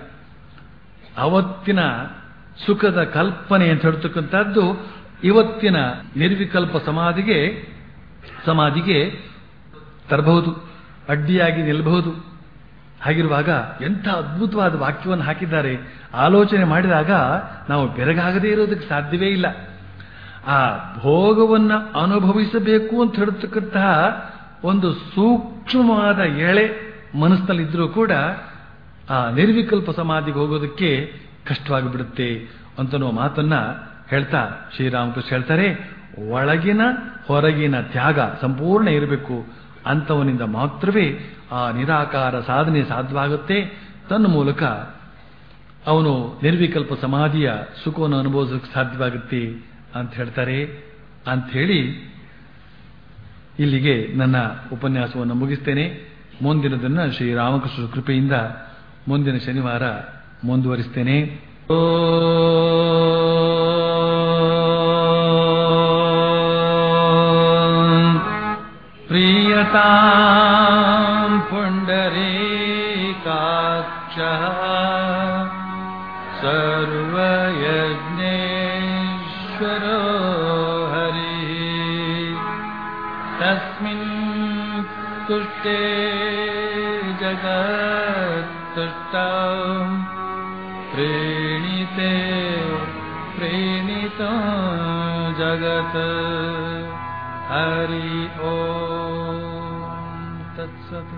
ಅವತ್ತಿನ ಸುಖದ ಕಲ್ಪನೆ ಅಂತ ಹೇಳ್ತಕ್ಕಂಥದ್ದು ಇವತ್ತಿನ ನಿರ್ವಿಕಲ್ಪ ಸಮಾಧಿಗೆ ಸಮಾಧಿಗೆ ತರಬಹುದು ಅಡ್ಡಿಯಾಗಿ ನಿಲ್ಲಬಹುದು ಹಾಗಿರುವಾಗ ಎಂಥ ಅದ್ಭುತವಾದ ವಾಕ್ಯವನ್ನು ಹಾಕಿದ್ದಾರೆ ಆಲೋಚನೆ ಮಾಡಿದಾಗ ನಾವು ಬೆರಗಾಗದೇ ಇರೋದಕ್ಕೆ ಸಾಧ್ಯವೇ ಇಲ್ಲ ಆ ಭೋಗವನ್ನ ಅನುಭವಿಸಬೇಕು ಅಂತ ಹೇಳ್ತಕ್ಕಂತಹ ಒಂದು ಸೂಕ್ಷ್ಮವಾದ ಎಳೆ ಮನಸ್ಸಿನಲ್ಲಿದ್ದರೂ ಕೂಡ ಆ ನಿರ್ವಿಕಲ್ಪ ಸಮಾಧಿಗೆ ಹೋಗೋದಕ್ಕೆ ಕಷ್ಟವಾಗಿ ಬಿಡುತ್ತೆ ಅಂತನೋ ಮಾತನ್ನ ಹೇಳ್ತಾ ಶ್ರೀರಾಮಕೃಷ್ಣ ಹೇಳ್ತಾರೆ ಒಳಗಿನ ಹೊರಗಿನ ತ್ಯಾಗ ಸಂಪೂರ್ಣ ಇರಬೇಕು ಅಂಥವನಿಂದ ಮಾತ್ರವೇ ಆ ನಿರಾಕಾರ ಸಾಧನೆ ಸಾಧ್ಯವಾಗುತ್ತೆ ತನ್ನ ಮೂಲಕ ಅವನು ನಿರ್ವಿಕಲ್ಪ ಸಮಾಧಿಯ ಸುಖವನ್ನು ಅನುಭವಿಸೋಕೆ ಸಾಧ್ಯವಾಗುತ್ತೆ ಅಂತ ಹೇಳ್ತಾರೆ ಅಂತ ಹೇಳಿ ಇಲ್ಲಿಗೆ ನನ್ನ ಉಪನ್ಯಾಸವನ್ನು ಮುಗಿಸ್ತೇನೆ ಮುಂದಿನದನ್ನ ಶ್ರೀರಾಮಕೃಷ್ಣ ಕೃಪೆಯಿಂದ ಮುಂದಿನ ಶನಿವಾರ ಮುಂದುವರಿಸ್ತೇನೆ ಪ್ರಿಯತಾ ಪುಂಡರೀಕಾಕ್ಷ साक्षात् सर्वयज्ञेश्वरो हरिः तस्मिन् तुष्टे जगत्तुष्टा प्रीणिते प्रीणितो जगत् हरि ॐ तत्सत्